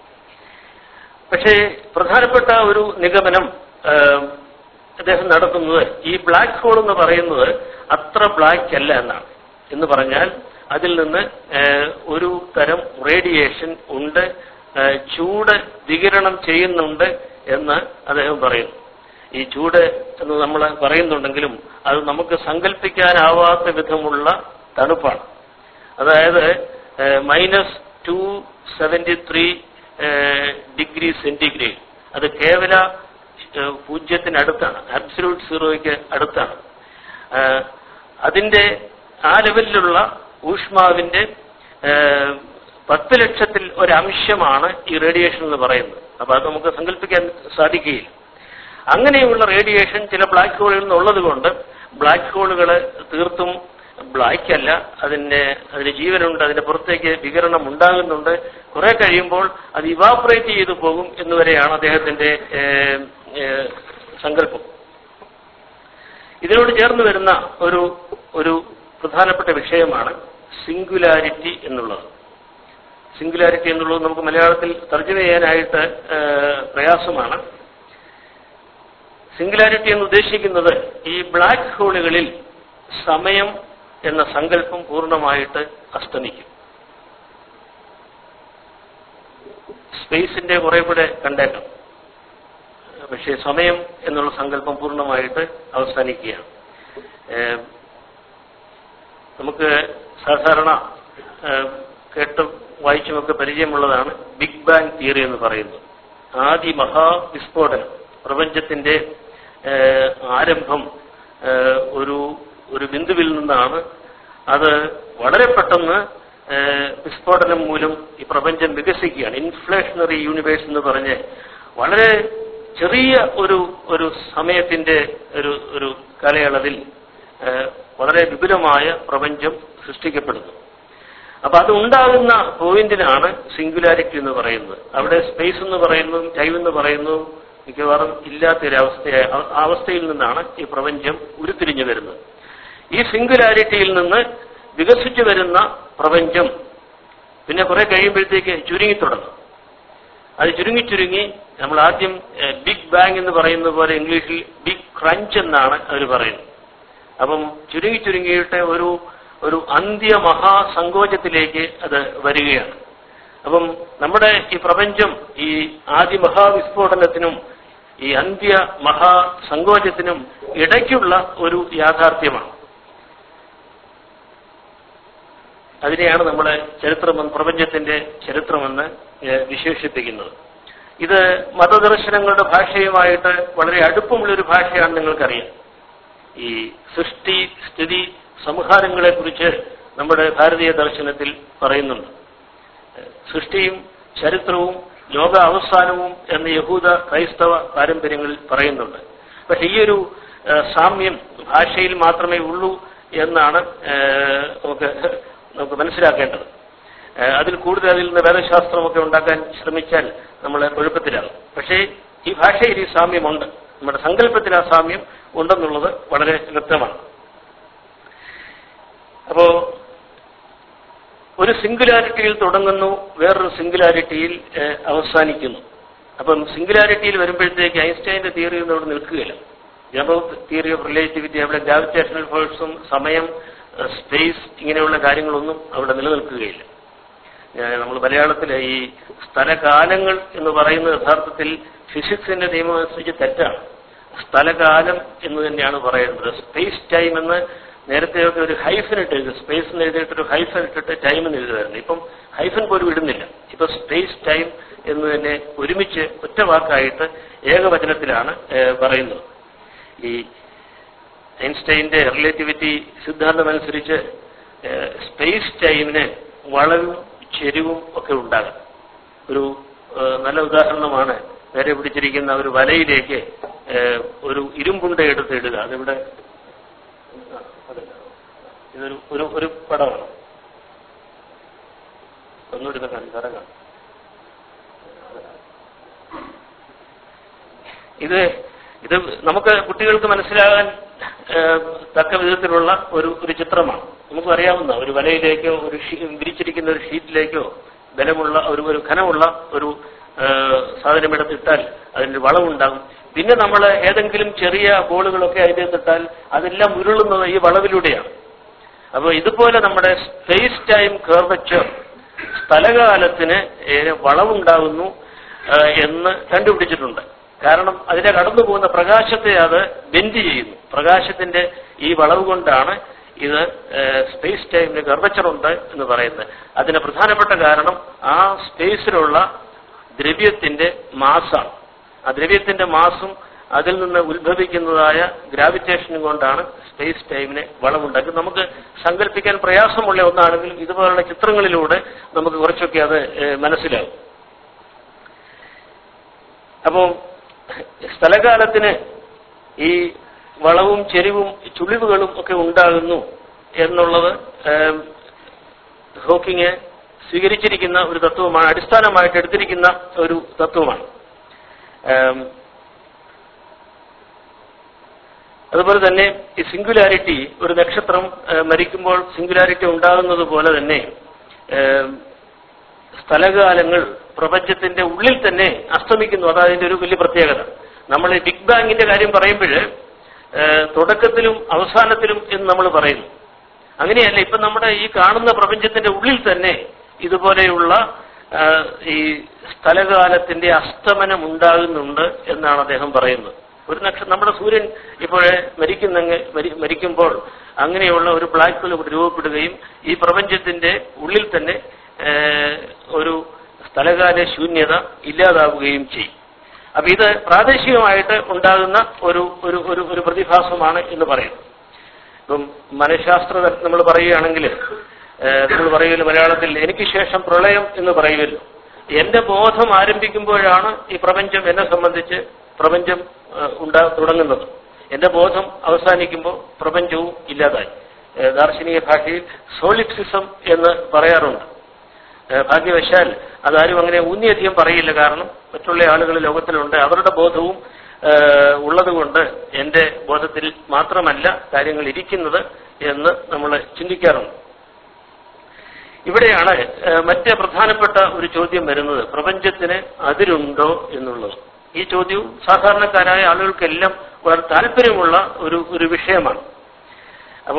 പക്ഷേ പ്രധാനപ്പെട്ട ഒരു നിഗമനം ആ, അദ്ദേഹം നടത്തുന്നത് ഈ ബ്ലാക്ക് ഹോൾ എന്ന് പറയുന്നത് അത്ര ബ്ലാക്ക് അല്ല എന്നാണ് എന്ന് പറഞ്ഞാൽ അതിൽ നിന്ന് ആ, ഒരു തരം റേഡിയേഷൻ ഉണ്ട് ആ, ചൂട് വികിരണം ചെയ്യുന്നുണ്ട് എന്ന് അദ്ദേഹം പറയുന്നു ഈ ചൂട് എന്ന് നമ്മൾ പറയുന്നുണ്ടെങ്കിലും അത് നമുക്ക് സങ്കല്പിക്കാനാവാത്ത വിധമുള്ള തണുപ്പാണ് അതായത് minus two seventy three degree centigrade അത് കേവല ഏഹ്, പൂജ്യത്തിനടുത്താണ് അബ്സല്യൂട്ട് സീറോയ്ക്ക് അടുത്താണ് ഏഹ്, അതിന്റെ ആ ലെവലിലുള്ള ഊഷ്മാവിന്റെ ഏഹ്, പത്ത് ലക്ഷത്തിൽ ഒരംശമാണ് ഈ റേഡിയേഷൻ എന്ന് പറയുന്നത് അപ്പൊ അത് നമുക്ക് സങ്കല്പിക്കാൻ സാധിക്കുകയില്ല അങ്ങനെയുള്ള റേഡിയേഷൻ ചില ബ്ലാക്ക് ഹോളുകളിൽ നിന്നുള്ളത് കൊണ്ട് ബ്ലാക്ക് ഹോളുകൾ തീർത്തും ബ്ലാക്ക് അല്ല അതിന്റെ അതിന് ജീവനുണ്ട് അതിന്റെ പുറത്തേക്ക് വികിരണം ഉണ്ടാകുന്നുണ്ട് കുറെ കഴിയുമ്പോൾ അത് ഇവാപറേറ്റ് ചെയ്തു പോകും എന്നുവരെയാണ് അദ്ദേഹത്തിന്റെ ഏഹ്, ഏഹ്, സങ്കല്പം ഇതിനോട് ചേർന്ന് വരുന്ന ഒരു ഒരു പ്രധാനപ്പെട്ട വിഷയമാണ് സിംഗുലാരിറ്റി എന്നുള്ളത് സിംഗുലാരിറ്റി എന്നുള്ളത് നമുക്ക് മലയാളത്തിൽ തർജ്ജമ ചെയ്യാനായിട്ട് ഏഹ്, പ്രയാസമാണ് സിംഗുലാരിറ്റി എന്ന് ഉദ്ദേശിക്കുന്നത് ഈ ബ്ലാക്ക് ഹോളുകളിൽ സമയം എന്ന സങ്കല്പം പൂർണ്ണമായിട്ട് അസ്തമിക്കും സ്പേസിന്റെ കുറെ കൂടെ കണ്ടേക്കാം പക്ഷേ സമയം എന്നുള്ള സങ്കല്പം പൂർണ്ണമായിട്ട് അവസാനിക്കുകയാണ് ഏഹ് നമുക്ക് സാധാരണ ഏഹ് കേട്ടും വായിച്ചുമൊക്കെ പരിചയമുള്ളതാണ് ബിഗ് ബാങ് തിയറി എന്ന് പറയുന്നത് ആദി മഹാവിസ്ഫോടനം പ്രപഞ്ചത്തിന്റെ ഏഹ്, ആരംഭം ഏഹ്, ഒരു ഒരു ബിന്ദുവിൽ നിന്നാണ് അത് വളരെ പെട്ടെന്ന് ഏഹ്, വിസ്ഫോടനം മൂലം ഈ പ്രപഞ്ചം വികസിക്കുകയാണ് ഇൻഫ്ലേഷണറി യൂണിവേഴ്സ് എന്ന് പറഞ്ഞ് വളരെ ചെറിയ ഒരു ഒരു സമയത്തിന്റെ ഒരു ഒരു കാലയളവിൽ ഏഹ്, വളരെ വിപുലമായ പ്രപഞ്ചം സൃഷ്ടിക്കപ്പെടുന്നു അപ്പൊ അത് ഉണ്ടാകുന്ന പോയിന്റിനാണ് സിംഗുലാരിറ്റി എന്ന് പറയുന്നത് അവിടെ സ്പേസ് എന്ന് പറയുന്നതും ടൈം എന്ന് പറയുന്നതും മിക്കവാറും ഇല്ലാത്തൊരവസ്ഥയായ ആ- ആ അവസ്ഥയിൽ നിന്നാണ് ഈ പ്രപഞ്ചം ഉരുത്തിരിഞ്ഞു വരുന്നത് ഈ സിംഗുലാരിറ്റിയിൽ നിന്ന് വികസിച്ചു വരുന്ന പ്രപഞ്ചം പിന്നെ കുറെ കഴിയുമ്പോഴത്തേക്ക് ചുരുങ്ങി തുടങ്ങും അത് ചുരുങ്ങി ചുരുങ്ങി നമ്മൾ ആദ്യം ബിഗ് ബാങ് എന്ന് പറയുന്ന പോലെ ഇംഗ്ലീഷിൽ ബിഗ് ക്രഞ്ച് എന്നാണ് അവർ പറയുന്നത് അപ്പം ചുരുങ്ങി ചുരുങ്ങിയിട്ട് ഒരു ഒരു അന്ത്യ മഹാസങ്കോചത്തിലേക്ക് അത് വരികയാണ് അപ്പം നമ്മുടെ ഈ പ്രപഞ്ചം ഈ ആദ്യ മഹാവിസ്ഫോടനത്തിനും ഈ അന്ത്യ മഹാസങ്കോചത്തിനും ഇടയ്ക്കുള്ള ഒരു യാഥാർത്ഥ്യമാണ് അതിനെയാണ് നമ്മളെ ചരിത്രമെന്ന് പ്രപഞ്ചത്തിന്റെ ചരിത്രമെന്ന് ഏഹ്, വിശേഷിപ്പിക്കുന്നത് ഇത് മതദർശനങ്ങളുടെ ഭാഷയുമായിട്ട് വളരെ അടുപ്പമുള്ളൊരു ഭാഷയാണ് നിങ്ങൾക്കറിയാം ഈ സൃഷ്ടി സ്ഥിതി സംഹാരങ്ങളെ കുറിച്ച് നമ്മുടെ ഭാരതീയ ദർശനത്തിൽ പറയുന്നുണ്ട് ഏഹ്, സൃഷ്ടിയും ചരിത്രവും ലോക അവസാനവും എന്ന് യഹൂദ ക്രൈസ്തവ പാരമ്പര്യങ്ങളിൽ പറയുന്നുണ്ട് പക്ഷെ ഈ ഒരു ഏഹ്, സാമ്യം ഭാഷയിൽ മാത്രമേ ഉള്ളൂ എന്നാണ് ഏഹ്, നമുക്ക് നമുക്ക് മനസ്സിലാക്കേണ്ടത് ഏഹ്, അതിൽ കൂടുതൽ അതിൽ നിന്ന് വേദശാസ്ത്രമൊക്കെ ഉണ്ടാക്കാൻ ശ്രമിച്ചാൽ നമ്മൾ കുഴപ്പത്തിലാകും പക്ഷേ ഈ ഭാഷയിൽ ഈ സാമ്യമുണ്ട് നമ്മുടെ സങ്കല്പത്തിൽ ആ സാമ്യം ഉണ്ടെന്നുള്ളത് വളരെ വ്യക്തമാണ് അപ്പോ ഒരു സിംഗുലാരിറ്റിയിൽ തുടങ്ങുന്നു വേറൊരു സിംഗുലാരിറ്റിയിൽ ഏഹ്, അവസാനിക്കുന്നു അപ്പം സിംഗുലാരിറ്റിയിൽ വരുമ്പോഴത്തേക്ക് ഐൻസ്റ്റൈന്റെ തിയറി ഒന്നും അവിടെ നിൽക്കുകയില്ല ജനറൽ തിയറി ഓഫ് റിലേറ്റിവിറ്റി അവിടെ ഗ്രാവിറ്റേഷണൽ ഫോഴ്സും സമയം സ്പേസ് ഇങ്ങനെയുള്ള കാര്യങ്ങളൊന്നും അവിടെ നിലനിൽക്കുകയില്ല നമ്മൾ മലയാളത്തിലെ ഈ സ്ഥലകാലങ്ങൾ എന്ന് പറയുന്നത് യഥാർത്ഥത്തിൽ ഫിസിക്സിന്റെ നിയമം അനുസരിച്ച് തെറ്റാണ് സ്ഥലകാലം എന്ന് തന്നെയാണ് പറയുന്നത് സ്പേസ് ടൈം എന്ന് നേരത്തെയൊക്കെ ഒരു ഹൈഫൻ ഇട്ട് എഴുതി സ്പേസ് എന്ന് എഴുതിയിട്ട് ഒരു ഹൈഫൻ ഇട്ടിട്ട് ടൈം എന്ന് എഴുതുമായിരുന്നു ഇപ്പം ഹൈഫൻ പോലും ഇടുന്നില്ല ഇപ്പൊ സ്പേസ് ടൈം എന്ന് തന്നെ ഒരുമിച്ച് ഒറ്റ വാക്കായിട്ട് ഏകവചനത്തിലാണ് ഏഹ്, പറയുന്നത് ഈ ഐൻസ്റ്റൈന്റെ റിലേറ്റിവിറ്റി സിദ്ധാന്തം അനുസരിച്ച് സ്പേസ് ടൈമിന് വളവും ചെരിവും ഒക്കെ ഉണ്ടാകാം ഒരു ഏഹ്, നല്ല ഉദാഹരണമാണ് നേരെ പിടിച്ചിരിക്കുന്ന ഒരു വലയിലേക്ക് ഏഹ്, ഒരു ഇരുമ്പുണ്ട എടുത്ത് ഇടുക അതിവിടെ ആ, അതെ. ഇതൊരു ഒരു ഒരു പടമാണ് ഒന്നുകൂടി ഇത് കാണി കട കാണും ഇത് ഇത് നമുക്ക് കുട്ടികൾക്ക് മനസ്സിലാകാൻ ഏഹ്, തക്ക വിധത്തിലുള്ള ഒരു ഒരു ചിത്രമാണ് നമുക്ക് അറിയാവുന്ന ഒരു വലയിലേക്കോ ഒരു ഷീ- വിരിച്ചിരിക്കുന്ന ഒരു ഷീറ്റിലേക്കോ ബലമുള്ള ഒരു ഒരു ഘനമുള്ള ഒരു ഏഹ്, സാധനം എടുത്തിട്ടാൽ അതിന് വളവുണ്ടാകും പിന്നെ നമ്മൾ ഏതെങ്കിലും ചെറിയ ബോളുകളൊക്കെ അതിനകത്തിട്ടാൽ അതെല്ലാം ഉരുളുന്നത് ഈ വളവിലൂടെയാണ് അപ്പോൾ ഇതുപോലെ നമ്മുടെ സ്പേസ് ടൈം കർവച്ചർ സ്ഥലകാലത്തിന് ഏറെ വളവുണ്ടാകുന്നു ആ, എന്ന് കണ്ടുപിടിച്ചിട്ടുണ്ട് കാരണം അതിനെ കടന്നു പോകുന്ന പ്രകാശത്തെ അത് ബെൻഡ് ചെയ്യുന്നു പ്രകാശത്തിന്റെ ഈ വളവ് കൊണ്ടാണ് ഇത് സ്പേസ് ടൈമിന് കർവച്ചർ ഉണ്ട് എന്ന് പറയുന്നത് അതിന് പ്രധാനപ്പെട്ട കാരണം ആ സ്പേസിലുള്ള ദ്രവ്യത്തിന്റെ മാസാണ് ആ ദ്രവ്യത്തിന്റെ മാസും അതിൽ നിന്ന് ഉത്ഭവിക്കുന്നതായ ഗ്രാവിറ്റേഷനും കൊണ്ടാണ് സ്പേസ് ടൈമിനെ വളമുണ്ടാക്കി നമുക്ക് സങ്കല്പിക്കാൻ പ്രയാസമുള്ള ഒന്നാണെങ്കിലും ഇതുപോലുള്ള ചിത്രങ്ങളിലൂടെ നമുക്ക് കുറച്ചൊക്കെ അത് ഏഹ്, മനസ്സിലാവും അപ്പോൾ സ്ഥലകാലത്തിന് ഈ വളവും ചെരിവും ചുളിവുകളും ഒക്കെ ഉണ്ടാകുന്നു എന്നുള്ളത് ഏം, ഹോക്കിങ് സ്വീകരിച്ചിരിക്കുന്ന ഒരു തത്വമാണ് അടിസ്ഥാനമായിട്ട് എടുത്തിരിക്കുന്ന ഒരു തത്വമാണ് ഏം, അതുപോലെ തന്നെ ഈ സിംഗുലാരിറ്റി ഒരു നക്ഷത്രം ഏഹ്, മരിക്കുമ്പോൾ സിംഗുലാരിറ്റി ഉണ്ടാകുന്നത് പോലെ തന്നെ ഏഹ്, സ്ഥലകാലങ്ങൾ പ്രപഞ്ചത്തിന്റെ ഉള്ളിൽ തന്നെ അസ്തമിക്കുന്നു അതാണ് അതിന്റെ ഒരു വലിയ പ്രത്യേകത നമ്മൾ ഈ ബിഗ് ബാങ്ങിന്റെ കാര്യം പറയുമ്പോൾ തുടക്കത്തിലും അവസാനത്തിലും എന്ന് നമ്മൾ പറയുന്നു അങ്ങനെയല്ല ഇപ്പൊ നമ്മുടെ ഈ കാണുന്ന പ്രപഞ്ചത്തിന്റെ ഉള്ളിൽ തന്നെ ഇതുപോലെയുള്ള ആ, ഈ സ്ഥലകാലത്തിന്റെ അസ്തമനം ഉണ്ടാകുന്നുണ്ട് എന്നാണ് അദ്ദേഹം പറയുന്നത് ഒരു നക്ഷത്രം നമ്മുടെ സൂര്യൻ ഇപ്പോഴേ മരിക്കുന്ന മരിക്കുമ്പോൾ അങ്ങനെയുള്ള ഒരു ബ്ലാക്ക് ഹോൾ ഇവിടെ രൂപപ്പെടുകയും ഈ പ്രപഞ്ചത്തിന്റെ ഉള്ളിൽ തന്നെ ഏഹ്, ഒരു സ്ഥലകാല ശൂന്യത ഇല്ലാതാവുകയും ചെയ്യും അപ്പൊ ഇത് പ്രാദേശികമായിട്ട് ഉണ്ടാകുന്ന ഒരു ഒരു ഒരു ഒരു പ്രതിഭാസമാണ് എന്ന് പറയുന്നു ഇപ്പം മനഃശാസ്ത്ര നമ്മൾ പറയുകയാണെങ്കിൽ നമ്മൾ പറയുമല്ലോ മലയാളത്തിൽ എനിക്ക് ശേഷം പ്രളയം എന്ന് പറയുമല്ലോ എന്റെ ബോധം ആരംഭിക്കുമ്പോഴാണ് ഈ പ്രപഞ്ചം എന്നെ സംബന്ധിച്ച് പ്രപഞ്ചം ഏഹ്, ഉണ്ടാ തുടങ്ങുന്നത് എന്റെ ബോധം അവസാനിക്കുമ്പോൾ പ്രപഞ്ചവും ഇല്ലാതായി ഏഹ്, ദാർശനിക ഭാഷയിൽ സോളിപ്സിസം എന്ന് പറയാറുണ്ട് ഏഹ്, ഭാഗ്യവശാൽ അതാരും അങ്ങനെ ഊന്നിയധികം പറയില്ല കാരണം മറ്റുള്ള ആളുകൾ ലോകത്തിലുണ്ട് അവരുടെ ബോധവും ഏഹ്, ഉള്ളതുകൊണ്ട് എന്റെ ബോധത്തിൽ മാത്രമല്ല കാര്യങ്ങൾ ഇരിക്കുന്നത് എന്ന് നമ്മൾ ചിന്തിക്കാറുണ്ട് ഇവിടെയാണ് ഏഹ്, മറ്റ് പ്രധാനപ്പെട്ട ഒരു ചോദ്യം വരുന്നത് പ്രപഞ്ചത്തിന് അതിരുണ്ടോ എന്നുള്ളത് ഈ ചോദ്യവും സാധാരണക്കാരായ ആളുകൾക്കെല്ലാം വളരെ താല്പര്യമുള്ള ഒരു ഒരു വിഷയമാണ് അപ്പോ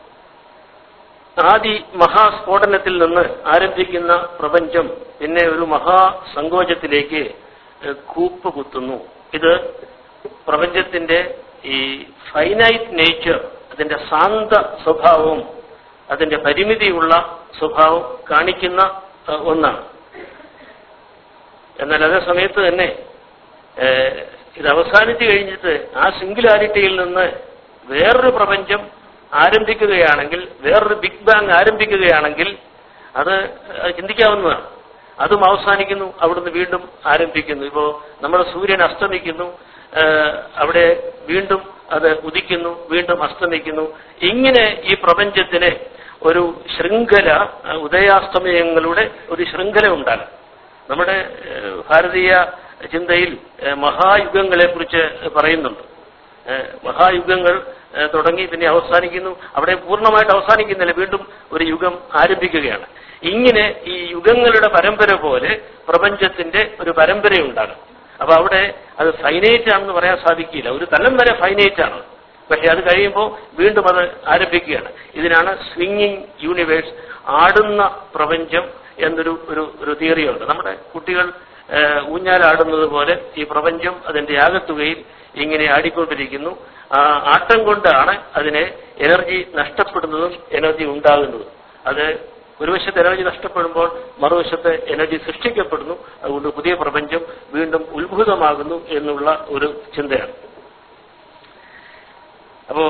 ആദി മഹാസ്ഫോടനത്തിൽ നിന്ന് ആരംഭിക്കുന്ന പ്രപഞ്ചം പിന്നെ ഒരു മഹാസങ്കോചത്തിലേക്ക് ഏഹ്, കൂപ്പ് കുത്തുന്നു ഇത് പ്രപഞ്ചത്തിന്റെ ഈ ഫൈനൈറ്റ് നേച്ചർ അതിന്റെ ശാന്ത സ്വഭാവവും അതിന്റെ പരിമിതിയുള്ള സ്വഭാവം കാണിക്കുന്ന ഏഹ്, ഒന്നാണ് എന്നാൽ അതേ സമയത്ത് തന്നെ ഏഹ്, ഇത് അവസാനിച്ചു കഴിഞ്ഞിട്ട് ആ സിംഗുലാരിറ്റിയിൽ നിന്ന് വേറൊരു പ്രപഞ്ചം ആരംഭിക്കുകയാണെങ്കിൽ വേറൊരു ബിഗ് ബാങ് ആരംഭിക്കുകയാണെങ്കിൽ അത് അത് ചിന്തിക്കാവുന്നതാണ് അതും അവസാനിക്കുന്നു അവിടുന്ന് വീണ്ടും ആരംഭിക്കുന്നു ഇപ്പോൾ നമ്മുടെ സൂര്യൻ അസ്തമിക്കുന്നു ഏഹ്, അവിടെ വീണ്ടും അത് ഉദിക്കുന്നു വീണ്ടും അസ്തമിക്കുന്നു ഇങ്ങനെ ഈ പ്രപഞ്ചത്തിന് ഒരു ശൃംഖല ഏഹ്, ഉദയാസ്തമയങ്ങളുടെ ഒരു ശൃംഖല ഉണ്ടാകും നമ്മുടെ ഏഹ്, ഭാരതീയ ചിന്തയിൽ ഏഹ്, മഹായുഗങ്ങളെ കുറിച്ച് പറയുന്നുണ്ട് ഏഹ്, മഹായുഗങ്ങൾ ഏഹ്, തുടങ്ങി പിന്നെ അവസാനിക്കുന്നു അവിടെ പൂർണ്ണമായിട്ട് അവസാനിക്കുന്നില്ല വീണ്ടും ഒരു യുഗം ആരംഭിക്കുകയാണ് ഇങ്ങനെ ഈ യുഗങ്ങളുടെ പരമ്പര പോലെ പ്രപഞ്ചത്തിന്റെ ഒരു പരമ്പരയുണ്ടാകും അപ്പൊ അവിടെ അത് ഫൈനൈറ്റ് ആണെന്ന് പറയാൻ സാധിക്കില്ല ഒരു തലം വരെ ഫൈനൈറ്റ് ആണ് പക്ഷെ അത് കഴിയുമ്പോൾ വീണ്ടും അത് ആരംഭിക്കുകയാണ് ഇതിനാണ് സ്വിങ്ങിങ് യൂണിവേഴ്സ് ആടുന്ന പ്രപഞ്ചം എന്നൊരു ഒരു ഒരു തിയറിയുണ്ട് നമ്മുടെ കുട്ടികൾ ഏഹ്, ഊഞ്ഞാലാടുന്നത് പോലെ ഈ പ്രപഞ്ചം അതിന്റെ ആകത്തുകയിൽ ഇങ്ങനെ ആടിക്കൊണ്ടിരിക്കുന്നു ആ ആട്ടം കൊണ്ടാണ് അതിനെ എനർജി നഷ്ടപ്പെടുന്നതും എനർജി ഉണ്ടാകുന്നതും അത് ഒരു വശത്ത് എനർജി നഷ്ടപ്പെടുമ്പോൾ മറുവശത്ത് എനർജി സൃഷ്ടിക്കപ്പെടുന്നു അതുകൊണ്ട് പുതിയ പ്രപഞ്ചം വീണ്ടും ഉത്ഭുതമാകുന്നു എന്നുള്ള ഒരു ചിന്തയാണ് അപ്പോ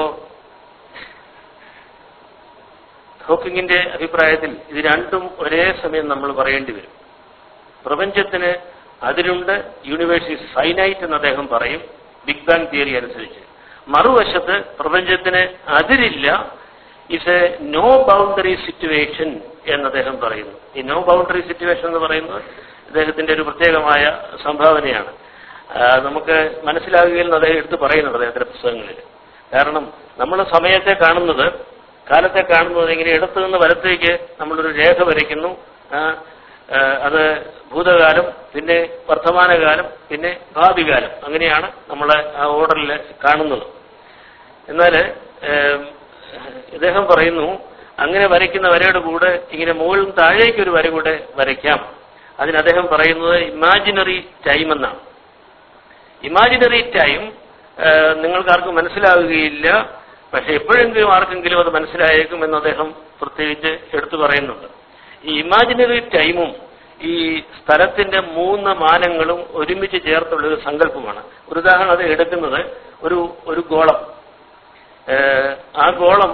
ഹോക്കിങ്ങിന്റെ അഭിപ്രായത്തിൽ ഇത് രണ്ടും ഒരേ സമയം നമ്മൾ പറയേണ്ടി വരും പ്രപഞ്ചത്തിന് അതിരുണ്ട് യൂണിവേഴ്സ് ഈസ് ഫൈനൈറ്റ് എന്ന് അദ്ദേഹം പറയും ബിഗ് ബാങ് തിയറി അനുസരിച്ച് മറുവശത്ത് പ്രപഞ്ചത്തിന് അതിരില്ല is a no boundary situation എന്ന് അദ്ദേഹം പറയുന്നു ഈ നോ ബൗണ്ടറി സിറ്റുവേഷൻ എന്ന് പറയുന്നത് അദ്ദേഹത്തിന്റെ ഒരു പ്രത്യേകമായ സംഭാവനയാണ് ആ, നമുക്ക് മനസ്സിലാകുകയിൽ അദ്ദേഹം എടുത്ത് പറയുന്നുണ്ട് അദ്ദേഹത്തിന്റെ പുസ്തകങ്ങളിൽ കാരണം നമ്മൾ സമയത്തെ കാണുന്നത് കാലത്തെ കാണുന്നത് ഇങ്ങനെ ഇടത്തു നിന്ന് വലത്തേക്ക് നമ്മളൊരു രേഖ വരയ്ക്കുന്നു ആ, ആ, അത് ഭൂതകാലം പിന്നെ വർത്തമാനകാലം പിന്നെ ഭാവികാലം അങ്ങനെയാണ് നമ്മൾ ആ ഓർഡറിൽ കാണുന്നത് എന്നാൽ ഇദ്ദേഹം പറയുന്നു അങ്ങനെ വരയ്ക്കുന്ന വരയുടെ കൂടെ ഇങ്ങനെ മുകളിൽ നിന്ന് താഴേക്ക് ഒരു വര കൂടെ വരയ്ക്കാം അതിന് അദ്ദേഹം പറയുന്നത് ഇമാജിനറി ടൈം എന്നാണ് ഇമാജിനറി ടൈം നിങ്ങൾക്ക് ആർക്കും മനസ്സിലാവുകയില്ല പക്ഷെ എപ്പോഴെങ്കിലും ആർക്കെങ്കിലും അത് മനസ്സിലായേക്കും എന്ന് അദ്ദേഹം പ്രത്യേകിച്ച് എടുത്തു പറയുന്നുണ്ട് ഈ ഇമാജിനറി ടൈമും ഈ സ്ഥലത്തിന്റെ മൂന്ന് മാനങ്ങളും ഒരുമിച്ച് ചേർത്തുള്ള ഒരു സങ്കല്പമാണ് ഒരു ഉദാഹരണം അത് എടുക്കുന്നത് ഒരു ഒരു ഗോളം ഏഹ് ആ ഗോളം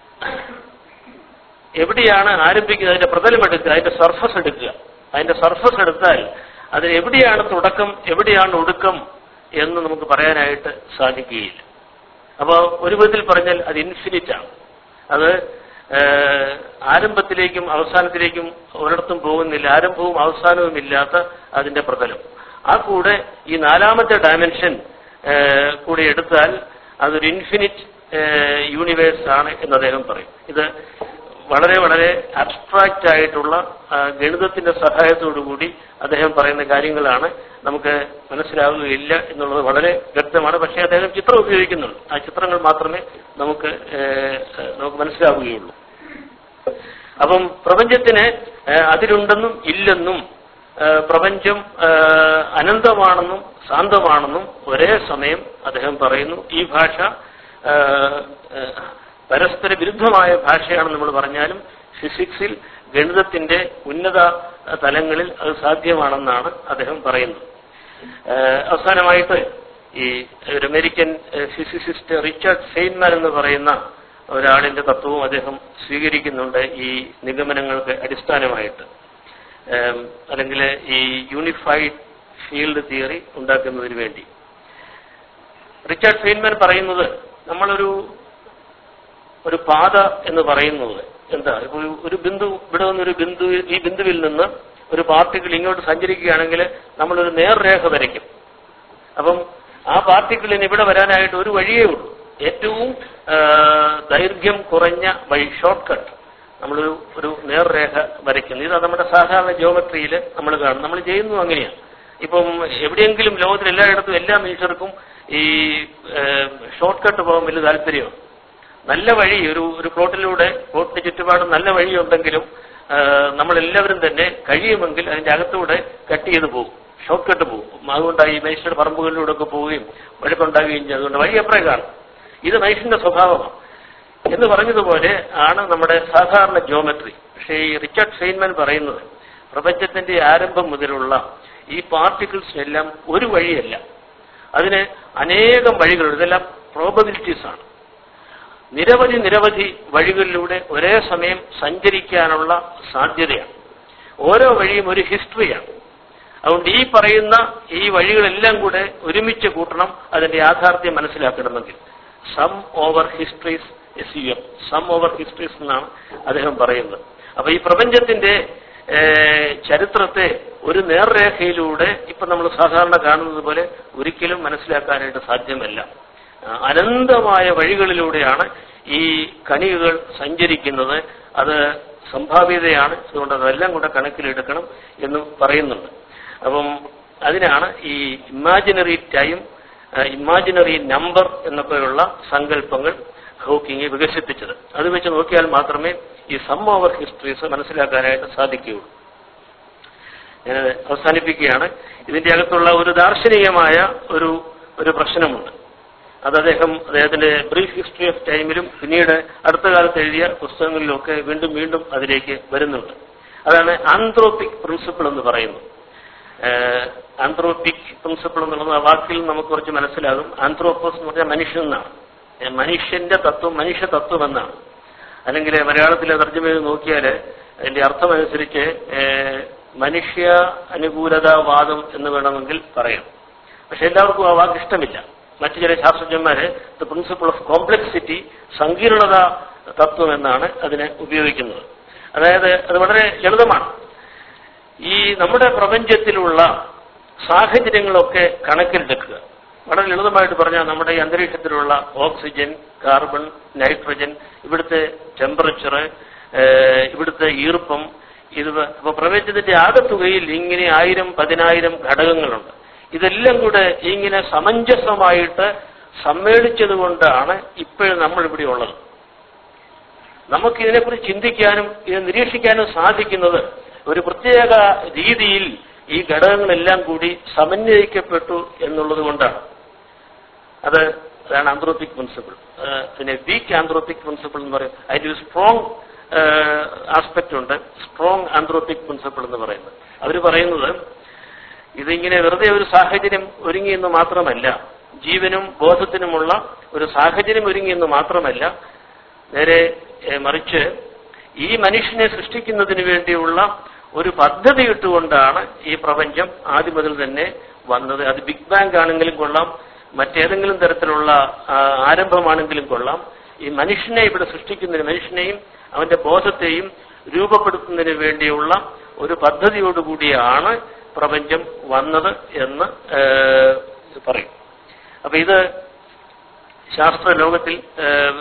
എവിടെയാണ് ആരംഭിക്കുന്നത് അതിന്റെ പ്രതലം എടുക്കുക അതിന്റെ സർഫസ് എടുക്കുക അതിന്റെ സർഫസ് എടുത്താൽ അതിന് എവിടെയാണ് തുടക്കം എവിടെയാണ് ഒടുക്കം എന്ന് നമുക്ക് പറയാനായിട്ട് സാധിക്കുകയില്ല അപ്പോൾ ഒരു വിധത്തിൽ പറഞ്ഞാൽ അത് ഇൻഫിനിറ്റ് ആണ് അത് ഏഹ്, ആരംഭത്തിലേക്കും അവസാനത്തിലേക്കും ഒരിടത്തും പോകുന്നില്ല ആരംഭവും അവസാനവും ഇല്ലാത്ത അതിന്റെ പ്രതലം ആ കൂടെ ഈ നാലാമത്തെ ഡയമെൻഷൻ കൂടി എടുത്താൽ അതൊരു ഇൻഫിനിറ്റ് യൂണിവേഴ്സ് ആണ് എന്ന് അദ്ദേഹം പറയും ഇത് വളരെ വളരെ അബ്സ്ട്രാക്റ്റ് ആയിട്ടുള്ള ആ, ഗണിതത്തിന്റെ സഹായത്തോടു കൂടി അദ്ദേഹം പറയുന്ന കാര്യങ്ങളാണ് നമുക്ക് മനസ്സിലാവുകയില്ല എന്നുള്ളത് വളരെ വ്യക്തമാണ് പക്ഷേ അദ്ദേഹം ചിത്രം ഉപയോഗിക്കുന്നുണ്ട് ആ ചിത്രങ്ങൾ മാത്രമേ നമുക്ക് ഏഹ്, നമുക്ക് മനസ്സിലാവുകയുള്ളൂ അപ്പം പ്രപഞ്ചത്തിന് ഏഹ്, അതിരുണ്ടെന്നും ഇല്ലെന്നും ഏഹ്, പ്രപഞ്ചം ഏഹ്, അനന്തമാണെന്നും ശാന്തമാണെന്നും ഒരേ സമയം അദ്ദേഹം പറയുന്നു ഈ ഭാഷ ഏഹ്, ഏഹ്, പരസ്പര വിരുദ്ധമായ ഭാഷയാണെന്ന് നമ്മൾ പറഞ്ഞാലും ഫിസിക്സിൽ ഗണിതത്തിന്റെ ഉന്നത തലങ്ങളിൽ അത് സാധ്യമാണെന്നാണ് അദ്ദേഹം പറയുന്നത് ഏഹ് അവസാനമായിട്ട് ഈ ഒരു അമേരിക്കൻ ഫിസിസിസ്റ്റ് റിച്ചാർഡ് ഫെയിൻമാൻ എന്ന് പറയുന്ന ഒരാളിന്റെ തത്വവും അദ്ദേഹം സ്വീകരിക്കുന്നുണ്ട് ഈ നിഗമനങ്ങൾക്ക് അടിസ്ഥാനമായിട്ട് ഏം, അല്ലെങ്കിൽ ഈ യൂണിഫൈഡ് ഫീൽഡ് തിയറി ഉണ്ടാക്കുന്നതിന് വേണ്ടി റിച്ചാർഡ് ഫെയിൻമാൻ പറയുന്നത് നമ്മളൊരു ഒരു പാത എന്ന് പറയുന്നത് എന്താ ഇപ്പൊ ഒരു- ഒരു ബിന്ദു ഇവിടെ നിന്നൊരു ബിന്ദു ഈ ബിന്ദുവിൽ നിന്ന് ഒരു പാർട്ടിക്കിൾ ഇങ്ങോട്ട് സഞ്ചരിക്കുകയാണെങ്കിൽ നമ്മളൊരു നേർരേഖ വരയ്ക്കും അപ്പം ആ പാർട്ടിക്കിളിന് ഇവിടെ വരാനായിട്ട് ഒരു വഴിയേ ഉള്ളൂ ഏറ്റവും ആ, ദൈർഘ്യം കുറഞ്ഞ വഴി ഷോർട്ട് കട്ട് നമ്മളൊരു ഒരു നേർരേഖ വരയ്ക്കുന്നു ഇത് നമ്മുടെ സാധാരണ ജിയോമെട്രിയിൽ നമ്മൾ കാണും നമ്മൾ ചെയ്യുന്നു അങ്ങനെയാണ് ഇപ്പം എവിടെയെങ്കിലും ലോകത്തിൽ എല്ലായിടത്തും എല്ലാ മനുഷ്യർക്കും ഈ ഷോർട്ട് കട്ട് പോകാൻ വലിയ താല്പര്യമാണ് നല്ല വഴി ഒരു ഒരു പ്ലോട്ടിലൂടെ പ്ലോട്ടിന് ചുറ്റുപാടും നല്ല വഴിയുണ്ടെങ്കിലും ആ, നമ്മളെല്ലാവരും തന്നെ കഴിയുമെങ്കിൽ അതിന്റെ അകത്തൂടെ കട്ട് ചെയ്ത് പോകും ഷോർട്ട് കട്ട് പോകും അതുകൊണ്ടാണ് ഈ മനുഷ്യരുടെ പറമ്പുകളിലൂടെ ഒക്കെ പോവുകയും വഴക്കുണ്ടാകുകയും ചെയ്യും അതുകൊണ്ട് വഴി എപ്പറേ കാണും ഇത് മനുഷ്യന്റെ സ്വഭാവമാണ് എന്ന് പറഞ്ഞതുപോലെ ആണ് നമ്മുടെ സാധാരണ ജോമെട്രി പക്ഷേ ഈ റിച്ചാർഡ് ഫെയിൻമാൻ പറയുന്നത് പ്രപഞ്ചത്തിന്റെ ആരംഭം മുതലുള്ള ഈ പാർട്ടിക്കിൾസിനെല്ലാം ഒരു വഴിയല്ല അതിന് അനേകം വഴികളുണ്ട് ഇതെല്ലാം പ്രോബബിലിറ്റീസ് ആണ് നിരവധി നിരവധി വഴികളിലൂടെ ഒരേ സമയം സഞ്ചരിക്കാനുള്ള സാധ്യതയാണ് ഓരോ വഴിയും ഒരു ഹിസ്റ്ററിയാണ് അതുകൊണ്ട് ഈ പറയുന്ന ഈ വഴികളെല്ലാം കൂടെ ഒരുമിച്ച് കൂട്ടണം അതിന്റെ യാഥാർത്ഥ്യം മനസ്സിലാക്കണമെങ്കിൽ sum over histories S U M sum over histories എന്നാണ് അദ്ദേഹം പറയുന്നത് അപ്പൊ ഈ പ്രപഞ്ചത്തിന്റെ ഏഹ്, ചരിത്രത്തെ ഒരു നേർരേഖയിലൂടെ ഇപ്പൊ നമ്മൾ സാധാരണ കാണുന്നത് പോലെ ഒരിക്കലും മനസ്സിലാക്കാനായിട്ട് സാധ്യമല്ല ആ, അനന്തമായ വഴികളിലൂടെയാണ് ഈ കണികകൾ സഞ്ചരിക്കുന്നത് അത് സംഭാവ്യതയാണ് അതുകൊണ്ട് അതെല്ലാം കൂടെ കണക്കിലെടുക്കണം എന്ന് പറയുന്നുണ്ട് അപ്പം അതിനാണ് ഈ ഇമാജിനറി ടൈം ഇമാജിനറി നമ്പർ എന്നൊക്കെയുള്ള സങ്കല്പങ്ങൾ ഹോക്കിങ് വികസിപ്പിച്ചത് അത് വെച്ച് നോക്കിയാൽ മാത്രമേ ഈ സം ഓവർ ഹിസ്റ്ററീസ് മനസ്സിലാക്കാനായിട്ട് സാധിക്കുകയുള്ളൂ ഞാനത് അവസാനിപ്പിക്കുകയാണ് ഇതിന്റെ അകത്തുള്ള ഒരു ദാർശനികമായ ഒരു ഒരു പ്രശ്നമുണ്ട് അത് അദ്ദേഹം അദ്ദേഹത്തിന്റെ ബ്രീഫ് ഹിസ്റ്ററി ഓഫ് ടൈമിലും പിന്നീട് അടുത്ത കാലത്ത് എഴുതിയ പുസ്തകങ്ങളിലൊക്കെ വീണ്ടും വീണ്ടും അതിലേക്ക് വരുന്നുണ്ട് അതാണ് ആന്ത്രോപിക് പ്രിൻസിപ്പിൾ എന്ന് പറയുന്നത് ആന്ത്രോപിക് പ്രിൻസിപ്പിൾ എന്നുള്ളത് ആ വാക്കിൽ നമുക്ക് കുറച്ച് മനസ്സിലാകും ആന്ത്രോപ്പോസ് എന്ന് പറഞ്ഞാൽ മനുഷ്യൻ എന്നാണ് ഏ, മനുഷ്യന്റെ തത്വം മനുഷ്യ തത്വം എന്നാണ് അല്ലെങ്കിൽ മലയാളത്തിലെ തർജ്ജമ ചെയ്ത് നോക്കിയാൽ അതിന്റെ അർത്ഥമനുസരിച്ച് ഏ, മനുഷ്യ അനുകൂലതാവാദം എന്ന് വേണമെങ്കിൽ പറയാം പക്ഷെ എല്ലാവർക്കും ആ വാക്ക് ഇഷ്ടമില്ല മറ്റു ചില ശാസ്ത്രജ്ഞന്മാര് ദ പ്രിൻസിപ്പിൾ ഓഫ് കോംപ്ലക്സിറ്റി സങ്കീർണത തത്വം എന്നാണ് അതിനെ ഉപയോഗിക്കുന്നത് അതായത് അത് വളരെ ലളിതമാണ് ഈ നമ്മുടെ പ്രപഞ്ചത്തിലുള്ള സാഹചര്യങ്ങളൊക്കെ കണക്കിലെടുക്കുക വളരെ ലളിതമായിട്ട് പറഞ്ഞാൽ നമ്മുടെ ഈ അന്തരീക്ഷത്തിലുള്ള ഓക്സിജൻ കാർബൺ നൈട്രജൻ ഇവിടുത്തെ ടെമ്പറേച്ചർ ഇവിടുത്തെ ഈർപ്പം ഇത് അപ്പൊ പ്രപഞ്ചത്തിന്റെ ആകത്തുകയിൽ ഇങ്ങനെ ആയിരം പതിനായിരം ഘടകങ്ങളുണ്ട് ഇതെല്ലാം കൂടെ ഇങ്ങനെ സമഞ്ജസമായിട്ട് സമ്മേളിച്ചത് കൊണ്ടാണ് ഇപ്പോഴും നമ്മൾ ഇവിടെ ഉള്ളത് നമുക്ക് ഇതിനെക്കുറിച്ച് ചിന്തിക്കാനും ഇത് നിരീക്ഷിക്കാനും സാധിക്കുന്നത് ഒരു പ്രത്യേക രീതിയിൽ ഈ ഘടകങ്ങളെല്ലാം കൂടി സമന്വയിക്കപ്പെട്ടു എന്നുള്ളത് കൊണ്ടാണ് അത് അതാണ് ആന്ത്രോപിക് പ്രിൻസിപ്പിൾ പിന്നെ വീക്ക് ആന്ത്രോപിക് പ്രിൻസിപ്പിൾ എന്ന് പറയും അതിന്റെ സ്ട്രോങ് ആസ്പെക്ട് ഉണ്ട് സ്ട്രോങ് ആന്ത്രോപിക് പ്രിൻസിപ്പിൾ എന്ന് പറയുന്നത് അവർ പറയുന്നത് ഇതിങ്ങനെ വെറുതെ ഒരു സാഹചര്യം ഒരുങ്ങിയെന്ന് മാത്രമല്ല ജീവനും ബോധത്തിനുമുള്ള ഒരു സാഹചര്യം ഒരുങ്ങിയെന്ന് മാത്രമല്ല നേരെ ഏഹ്, മറിച്ച് ഈ മനുഷ്യനെ സൃഷ്ടിക്കുന്നതിന് വേണ്ടിയുള്ള ഒരു പദ്ധതി ഇട്ടുകൊണ്ടാണ് ഈ പ്രപഞ്ചം ആദ്യം മുതൽ തന്നെ വന്നത് അത് ബിഗ് ബാങ് ആണെങ്കിലും കൊള്ളാം മറ്റേതെങ്കിലും തരത്തിലുള്ള ആ, ആരംഭമാണെങ്കിലും കൊള്ളാം ഈ മനുഷ്യനെ ഇവിടെ സൃഷ്ടിക്കുന്നതിന് മനുഷ്യനെയും അവന്റെ ബോധത്തെയും രൂപപ്പെടുത്തുന്നതിന് വേണ്ടിയുള്ള ഒരു പദ്ധതിയോടുകൂടിയാണ് പ്രപഞ്ചം വന്നത് എന്ന് ഏഹ്, പറയും അപ്പൊ ഇത് ശാസ്ത്ര ലോകത്തിൽ ഏഹ്,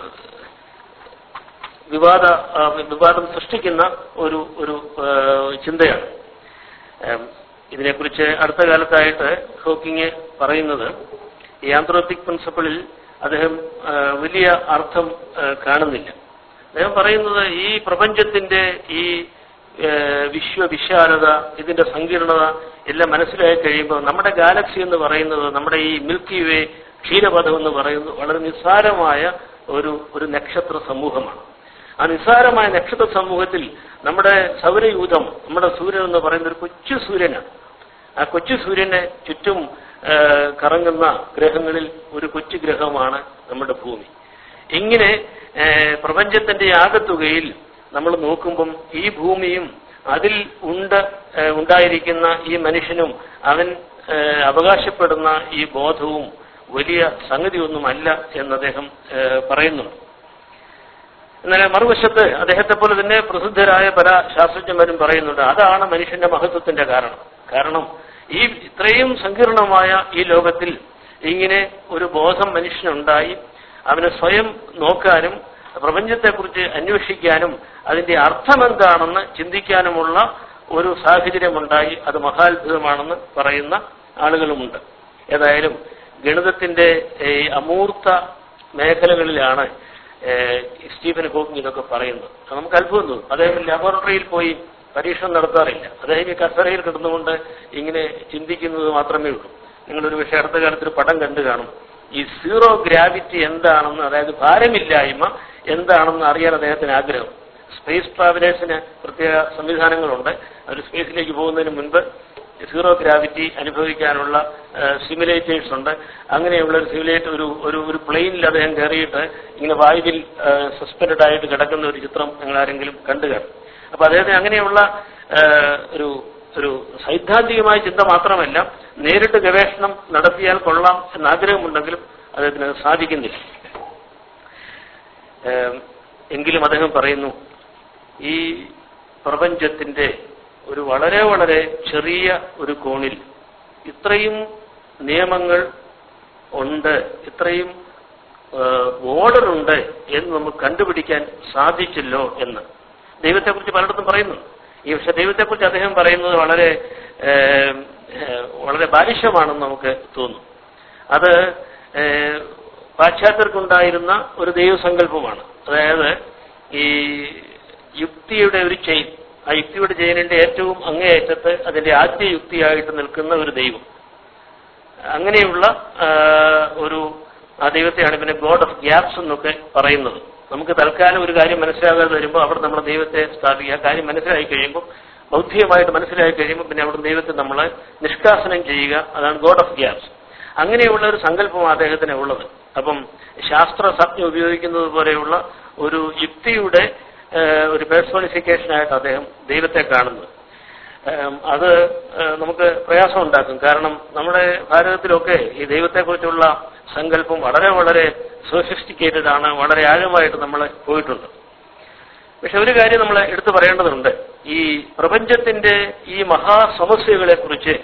വിവാദ ആ, വിവാദം സൃഷ്ടിക്കുന്ന ഒരു ഒരു ഏഹ്, ചിന്തയാണ് ഏഹ്, ഇതിനെക്കുറിച്ച് അടുത്ത കാലത്തായിട്ട് ഹോക്കിങ് പറയുന്നത് ഈ ആന്ത്രോപിക് പ്രിൻസിപ്പിളിൽ അദ്ദേഹം ഏഹ്, വലിയ അർത്ഥം ഏഹ്, കാണുന്നില്ല അദ്ദേഹം പറയുന്നത് ഈ പ്രപഞ്ചത്തിന്റെ ഈ ഏഹ്, വിശ്വവിശാലത ഇതിന്റെ സങ്കീർണത എല്ലാം മനസ്സിലായി കഴിയുമ്പോൾ നമ്മുടെ ഗാലക്സി എന്ന് പറയുന്നത് നമ്മുടെ ഈ മിൽക്കി വേ ക്ഷീരപഥം എന്ന് പറയുന്നത് വളരെ നിസ്സാരമായ ഒരു ഒരു നക്ഷത്ര സമൂഹമാണ് ആ നിസ്സാരമായ നക്ഷത്ര സമൂഹത്തിൽ നമ്മുടെ സൗരയൂഥം നമ്മുടെ സൂര്യൻ എന്ന് പറയുന്ന ഒരു കൊച്ചു സൂര്യനാണ് ആ കൊച്ചു സൂര്യനെ ചുറ്റും ആ, കറങ്ങുന്ന ഗ്രഹങ്ങളിൽ ഒരു കൊച്ചു ഗ്രഹമാണ് നമ്മുടെ ഭൂമി ഇങ്ങനെ ആ, പ്രപഞ്ചത്തിന്റെ ആകത്തുകയിൽ നമ്മൾ നോക്കുമ്പം ഈ ഭൂമിയും അതിൽ ഉണ്ട് ആ, ഉണ്ടായിരിക്കുന്ന ഈ മനുഷ്യനും അവൻ ആ, അവകാശപ്പെടുന്ന ഈ ബോധവും വലിയ സംഗതിയൊന്നുമല്ല എന്ന് അദ്ദേഹം ആ, പറയുന്നുണ്ട് എന്നാൽ മറുവശത്ത് അദ്ദേഹത്തെ പോലെ തന്നെ പ്രസിദ്ധരായ പല ശാസ്ത്രജ്ഞന്മാരും പറയുന്നുണ്ട് അതാണ് മനുഷ്യന്റെ മഹത്വത്തിന്റെ കാരണം കാരണം ഈ ഇത്രയും സങ്കീർണമായ ഈ ലോകത്തിൽ ഇങ്ങനെ ഒരു ബോധം മനുഷ്യനുണ്ടായി അവന് സ്വയം നോക്കാനും പ്രപഞ്ചത്തെക്കുറിച്ച് അന്വേഷിക്കാനും അതിന്റെ അർത്ഥം എന്താണെന്ന് ചിന്തിക്കാനുമുള്ള ഒരു സാഹചര്യമുണ്ടായി അത് മഹാത്ഭുതമാണെന്ന് പറയുന്ന ആളുകളുമുണ്ട് ഏതായാലും ഗണിതത്തിന്റെ ഈ അമൂർത്ത മേഖലകളിലാണ് ഏഹ് സ്റ്റീഫൻ ഹോക്കിംഗ് ഇതൊക്കെ പറയുന്നത് അത് നമുക്ക് അത്ഭുതം തോന്നും അദ്ദേഹം ലബോറട്ടറിയിൽ പോയി പരീക്ഷണം നടത്താറില്ല അദ്ദേഹം ഈ കസരയിൽ കിടന്നുകൊണ്ട് ഇങ്ങനെ ചിന്തിക്കുന്നത് മാത്രമേ ഉള്ളൂ നിങ്ങളൊരു വിഷയം അടുത്ത കാലത്ത് ഒരു പടം കണ്ടു കാണും ഈ സീറോ ഗ്രാവിറ്റി എന്താണെന്ന് അതായത് ഭാരമില്ലായ്മ എന്താണെന്ന് അറിയാൻ അദ്ദേഹത്തിന് ആഗ്രഹം സ്പേസ് ട്രാവലേഴ്സിന് പ്രത്യേക സംവിധാനങ്ങളുണ്ട് അവർ സ്പേസിലേക്ക് പോകുന്നതിന് മുൻപ് സീറോ ഗ്രാവിറ്റി അനുഭവിക്കാനുള്ള സിമുലേറ്റേഴ്സ് ഉണ്ട് അങ്ങനെയുള്ള ഒരു സിമുലേറ്റർ ഒരു ഒരു ഒരു പ്ലെയിനിൽ അദ്ദേഹം കയറിയിട്ട് ഇങ്ങനെ വായുവിൽ സസ്പെൻഡഡ് ആയിട്ട് കിടക്കുന്ന ഒരു ചിത്രം നിങ്ങൾ ആരെങ്കിലും കണ്ടു കാണും അപ്പൊ അദ്ദേഹത്തിന് അങ്ങനെയുള്ള ആ, ഒരു ഒരു സൈദ്ധാന്തികമായ ചിന്ത മാത്രമല്ല നേരിട്ട് ഗവേഷണം നടത്തിയാൽ കൊള്ളാം എന്ന ആഗ്രഹമുണ്ടെങ്കിലും അദ്ദേഹത്തിന് അത് സാധിക്കുന്നില്ല ഏം, എങ്കിലും അദ്ദേഹം പറയുന്നു ഈ പ്രപഞ്ചത്തിന്റെ ഒരു വളരെ വളരെ ചെറിയ ഒരു കോണിൽ ഇത്രയും നിയമങ്ങൾ ഉണ്ട് ഇത്രയും ഓർഡർ ഉണ്ട് എന്ന് നമുക്ക് കണ്ടുപിടിക്കാൻ സാധിച്ചല്ലോ എന്ന് ദൈവത്തെക്കുറിച്ച് പലയിടത്തും പറയുന്നു ഈ പക്ഷെ ദൈവത്തെക്കുറിച്ച് അദ്ദേഹം പറയുന്നത് വളരെ ഏം, ഏഹ്, വളരെ ബാലിഷ്യമാണെന്ന് നമുക്ക് തോന്നും അത് ഏഹ്, പാശ്ചാത്യർക്കുണ്ടായിരുന്ന ഒരു ദൈവസങ്കല്പമാണ് അതായത് ഈ യുക്തിയുടെ ഒരു ചെയിൻ ആ യുക്തിയുടെ ചെയിനിന്റെ ഏറ്റവും അങ്ങേയറ്റത്ത് അതിന്റെ ആദ്യ യുക്തിയായിട്ട് നിൽക്കുന്ന ഒരു ദൈവം അങ്ങനെയുള്ള ആ, ഒരു ആ ദൈവത്തെയാണ് പിന്നെ ഗോഡ് ഓഫ് ഗ്യാപ്സ് എന്നൊക്കെ പറയുന്നത് നമുക്ക് തൽക്കാലം ഒരു കാര്യം മനസ്സിലാകാതെ വരുമ്പോൾ അവിടെ നമ്മൾ ദൈവത്തെ സ്ഥാപിക്കുക ആ കാര്യം മനസ്സിലായി കഴിയുമ്പോൾ ബൗദ്ധികമായിട്ട് മനസ്സിലായി കഴിയുമ്പോൾ പിന്നെ അവിടെ ദൈവത്തെ നമ്മൾ നിഷ്കാസനം ചെയ്യുക അതാണ് ഗോഡ് ഓഫ് ഗ്യാപ്സ് അങ്ങനെയുള്ള ഒരു സങ്കല്പമാണ് അദ്ദേഹത്തിന് ഉള്ളത് അപ്പം ശാസ്ത്ര സംജ്ഞ ഉപയോഗിക്കുന്നത് പോലെയുള്ള ഒരു യുക്തിയുടെ ഏഹ്, ഒരു പേഴ്സോണിഫിക്കേഷനായിട്ട് അദ്ദേഹം ദൈവത്തെ കാണുന്നത് ഏം, അത് ഏഹ്, നമുക്ക് പ്രയാസം ഉണ്ടാക്കും കാരണം നമ്മുടെ ഭാരതത്തിലൊക്കെ ഈ ദൈവത്തെക്കുറിച്ചുള്ള സങ്കല്പം വളരെ വളരെ സോഫിസ്റ്റിക്കേറ്റഡ് ആണ് വളരെ ആഴമായിട്ട് നമ്മൾ പോയിട്ടുണ്ട് പക്ഷെ ഒരു കാര്യം നമ്മൾ എടുത്തു പറയേണ്ടതുണ്ട് ഈ പ്രപഞ്ചത്തിന്റെ ഈ മഹാസമസ്യകളെ കുറിച്ച്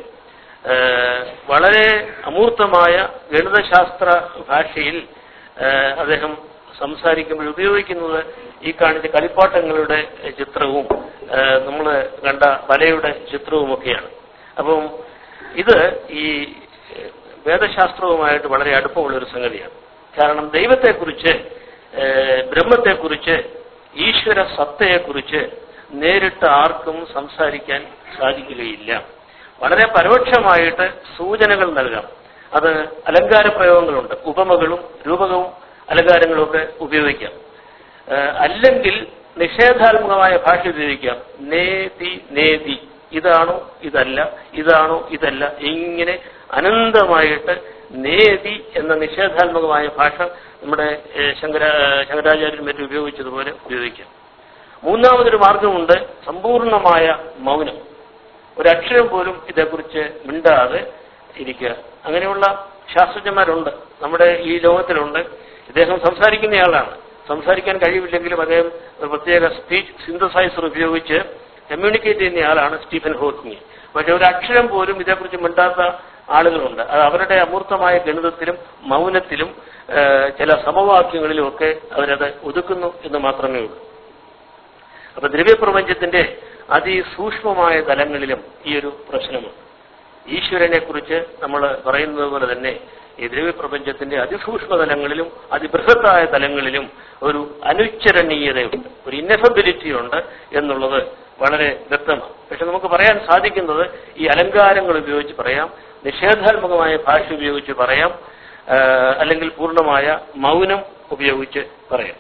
വളരെ അമൂർത്തമായ ഗണിതശാസ്ത്ര ഭാഷയിൽ ഏഹ്, അദ്ദേഹം സംസാരിക്കുമ്പോൾ ഉപയോഗിക്കുന്നത് ഈ കാണിച്ച കളിപ്പാട്ടങ്ങളുടെ ചിത്രവും നമ്മൾ കണ്ട വലയുടെ ചിത്രവുമൊക്കെയാണ് അപ്പം ഇത് ഈ ഏഹ്, വേദശാസ്ത്രവുമായിട്ട് വളരെ അടുപ്പമുള്ള ഒരു സംഗതിയാണ് കാരണം ദൈവത്തെക്കുറിച്ച് ഏഹ്, ബ്രഹ്മത്തെക്കുറിച്ച് ഈശ്വര സത്തയെക്കുറിച്ച് നേരിട്ട് ആർക്കും സംസാരിക്കാൻ സാധിക്കുകയില്ല വളരെ പരോക്ഷമായിട്ട് സൂചനകൾ നൽകാം അത് അലങ്കാര പ്രയോഗങ്ങളുണ്ട് ഉപമകളും രൂപകവും അലങ്കാരങ്ങളും ഒക്കെ ഉപയോഗിക്കാം ഏഹ് അല്ലെങ്കിൽ നിഷേധാത്മകമായ ഭാഷ ഉപയോഗിക്കാം നേതി നേതി ഇതാണോ ഇതല്ല ഇതാണോ ഇതല്ല ഇങ്ങനെ അനന്തമായിട്ട് നേതി എന്ന നിഷേധാത്മകമായ ഭാഷ നമ്മുടെ ഏഹ്, ശങ്കര ശങ്കരാചാര്യരും മറ്റും ഉപയോഗിച്ചതുപോലെ ഉപയോഗിക്കാം മൂന്നാമതൊരു മാർഗമുണ്ട് സമ്പൂർണമായ മൗനം ഒരക്ഷരം പോലും ഇതേക്കുറിച്ച് മിണ്ടാതെ ഇരിക്കുക അങ്ങനെയുള്ള ശാസ്ത്രജ്ഞന്മാരുണ്ട് നമ്മുടെ ഈ ലോകത്തിലുണ്ട് ഇദ്ദേഹം സംസാരിക്കുന്നയാളാണ് സംസാരിക്കാൻ കഴിവില്ലെങ്കിലും അദ്ദേഹം ഒരു പ്രത്യേക സ്പീച്ച് സിന്തസൈസർ ഉപയോഗിച്ച് കമ്മ്യൂണിക്കേറ്റ് ചെയ്യുന്നയാളാണ് സ്റ്റീഫൻ ഹോക്കിങ് പക്ഷെ ഒരു അക്ഷരം പോലും ഇതേക്കുറിച്ച് മിണ്ടാത്ത ആളുകളുണ്ട് അത് അവരുടെ അമൂർത്തമായ ഗണിതത്തിലും മൗനത്തിലും ആ, ചില സമവാക്യങ്ങളിലും ഒക്കെ അവരത് ഒതുക്കുന്നു എന്ന് മാത്രമേ ഉള്ളൂ അപ്പൊ ദ്രവ്യപ്രപഞ്ചത്തിന്റെ അതിസൂക്ഷ്മമായ തലങ്ങളിലും ഈ ഒരു പ്രശ്നമുണ്ട് ഈശ്വരനെ കുറിച്ച് നമ്മൾ പറയുന്നത് പോലെ തന്നെ ഈ ദ്രവ്യപ്രപഞ്ചത്തിന്റെ അതിസൂക്ഷ്മ തലങ്ങളിലും അതിബൃഹത്തായ തലങ്ങളിലും ഒരു അനുച്ചരണീയതയുണ്ട് ഒരു ഇന്നഫബിലിറ്റി ഉണ്ട് എന്നുള്ളത് വളരെ വ്യക്തമാണ് പക്ഷെ നമുക്ക് പറയാൻ സാധിക്കുന്നത് ഈ അലങ്കാരങ്ങൾ ഉപയോഗിച്ച് പറയാം നിഷേധാത്മകമായ ഭാഷ ഉപയോഗിച്ച് പറയാം ആ, അല്ലെങ്കിൽ പൂർണ്ണമായ മൗനം ഉപയോഗിച്ച് പറയാം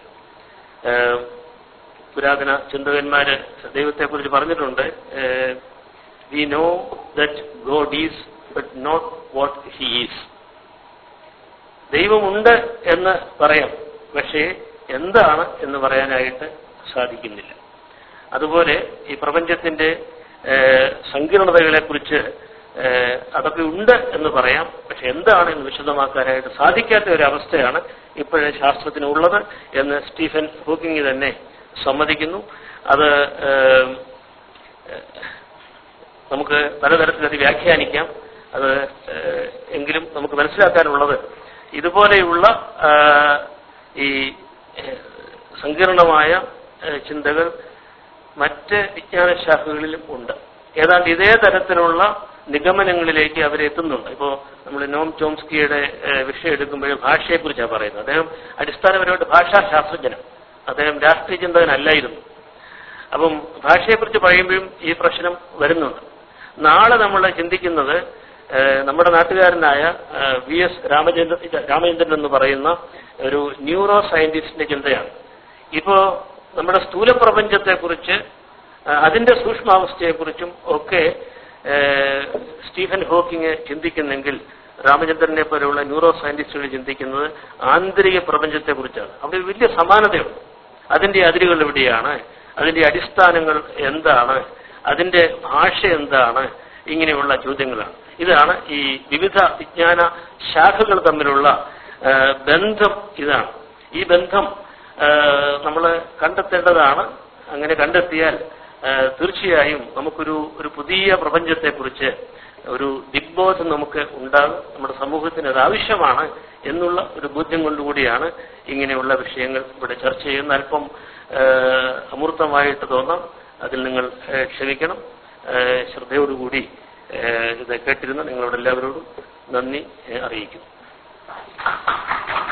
ആ, പുരാതന ചിന്തകന്മാര് ദൈവത്തെക്കുറിച്ച് പറഞ്ഞിട്ടുണ്ട് ഏഹ്, we know that God is but not what he is ദൈവമുണ്ട് എന്ന് പറയാം പക്ഷേ എന്താണ് എന്ന് പറയാനായിട്ട് സാധിക്കുന്നില്ല അതുപോലെ ഈ പ്രപഞ്ചത്തിന്റെ ഏഹ്, സങ്കീർണതകളെക്കുറിച്ച് ഏഹ്, അതൊക്കെ ഉണ്ട് എന്ന് പറയാം പക്ഷെ എന്താണ് എന്ന് വിശദമാക്കാനായിട്ട് സാധിക്കാത്ത ഒരു അവസ്ഥയാണ് ഇപ്പോഴേ ശാസ്ത്രത്തിനുള്ളത് എന്ന് സ്റ്റീഫൻ ഹോക്കിംഗ് തന്നെ സമ്മതിക്കുന്നു അത് ഏഹ്, നമുക്ക് പലതരത്തിൽ അത് വ്യാഖ്യാനിക്കാം അത് ഏഹ്, എങ്കിലും നമുക്ക് മനസ്സിലാക്കാനുള്ളത് ഇതുപോലെയുള്ള ആ, ഈ ഏഹ്, സങ്കീർണമായ ഏഹ്, ചിന്തകൾ മറ്റ് വിജ്ഞാന ശാഖകളിലും ഉണ്ട് ഏതാണ്ട് ഇതേ തരത്തിലുള്ള നിഗമനങ്ങളിലേക്ക് അവരെത്തുന്നുണ്ട് ഇപ്പോൾ നമ്മൾ നോം ചോംസ്കിയുടെ ഏഹ്, വിഷയം എടുക്കുമ്പോൾ ഭാഷയെക്കുറിച്ചാണ് പറയുന്നത് അദ്ദേഹം അടിസ്ഥാനപരമായിട്ട് ഭാഷാശാസ്ത്രജ്ഞനാണ് അദ്ദേഹം രാഷ്ട്രീയ ചിന്തകനല്ലായിരുന്നു അപ്പം ഭാഷയെക്കുറിച്ച് പറയുമ്പോഴും ഈ പ്രശ്നം വരുന്നുണ്ട് നാളെ നമ്മൾ ചിന്തിക്കുന്നത് ഏഹ്, നമ്മുടെ നാട്ടുകാരനായ ഏഹ്, വി എസ് രാമചന്ദ്രൻ രാമചന്ദ്രൻ എന്ന് പറയുന്ന ഒരു ന്യൂറോ സയന്റിസ്റ്റിന്റെ ചിന്തയാണ് ഇപ്പോ നമ്മുടെ സ്ഥൂല പ്രപഞ്ചത്തെക്കുറിച്ച് ഏഹ്, അതിന്റെ സൂക്ഷ്മാവസ്ഥയെക്കുറിച്ചും ഒക്കെ ഏഹ്, സ്റ്റീഫൻ ഹോക്കിങ് ചിന്തിക്കുന്നെങ്കിൽ രാമചന്ദ്രനെ പോലെയുള്ള ന്യൂറോ സയന്റിസ്റ്റുകൾ ചിന്തിക്കുന്നത് ആന്തരിക പ്രപഞ്ചത്തെക്കുറിച്ചാണ് അവിടെ ഒരു വലിയ സമാനതയുണ്ട് അതിന്റെ അതിരുകൾ എവിടെയാണ് അതിന്റെ അടിസ്ഥാനങ്ങൾ എന്താണ് അതിന്റെ ഭാഷ എന്താണ് ഇങ്ങനെയുള്ള ചോദ്യങ്ങളാണ് ഇതാണ് ഈ വിവിധ വിജ്ഞാന ശാഖകൾ തമ്മിലുള്ള ആ, ബന്ധം ഇതാണ് ഈ ബന്ധം നമ്മൾ കണ്ടെത്തേണ്ടതാണ് അങ്ങനെ കണ്ടെത്തിയാൽ ആ, തീർച്ചയായും നമുക്കൊരു ഒരു പുതിയ പ്രപഞ്ചത്തെക്കുറിച്ച് ഒരു ദിഗ്ബോധം നമുക്ക് ഉണ്ടാകും നമ്മുടെ സമൂഹത്തിന് അത് ആവശ്യമാണ് എന്നുള്ള ഒരു ബോധ്യം കൊണ്ടുകൂടിയാണ് ഇങ്ങനെയുള്ള വിഷയങ്ങൾ ഇവിടെ ചർച്ച ചെയ്യുന്ന അല്പം ആ, അമൂർത്തമായിട്ട് തോന്നാം അതിൽ നിങ്ങൾ ആ, ക്ഷമിക്കണം ആ, ശ്രദ്ധയോടുകൂടി ആ, ഇത് കേട്ടിരുന്ന നിങ്ങളോട് എല്ലാവരോടും നന്ദി ആ, അറിയിക്കുന്നു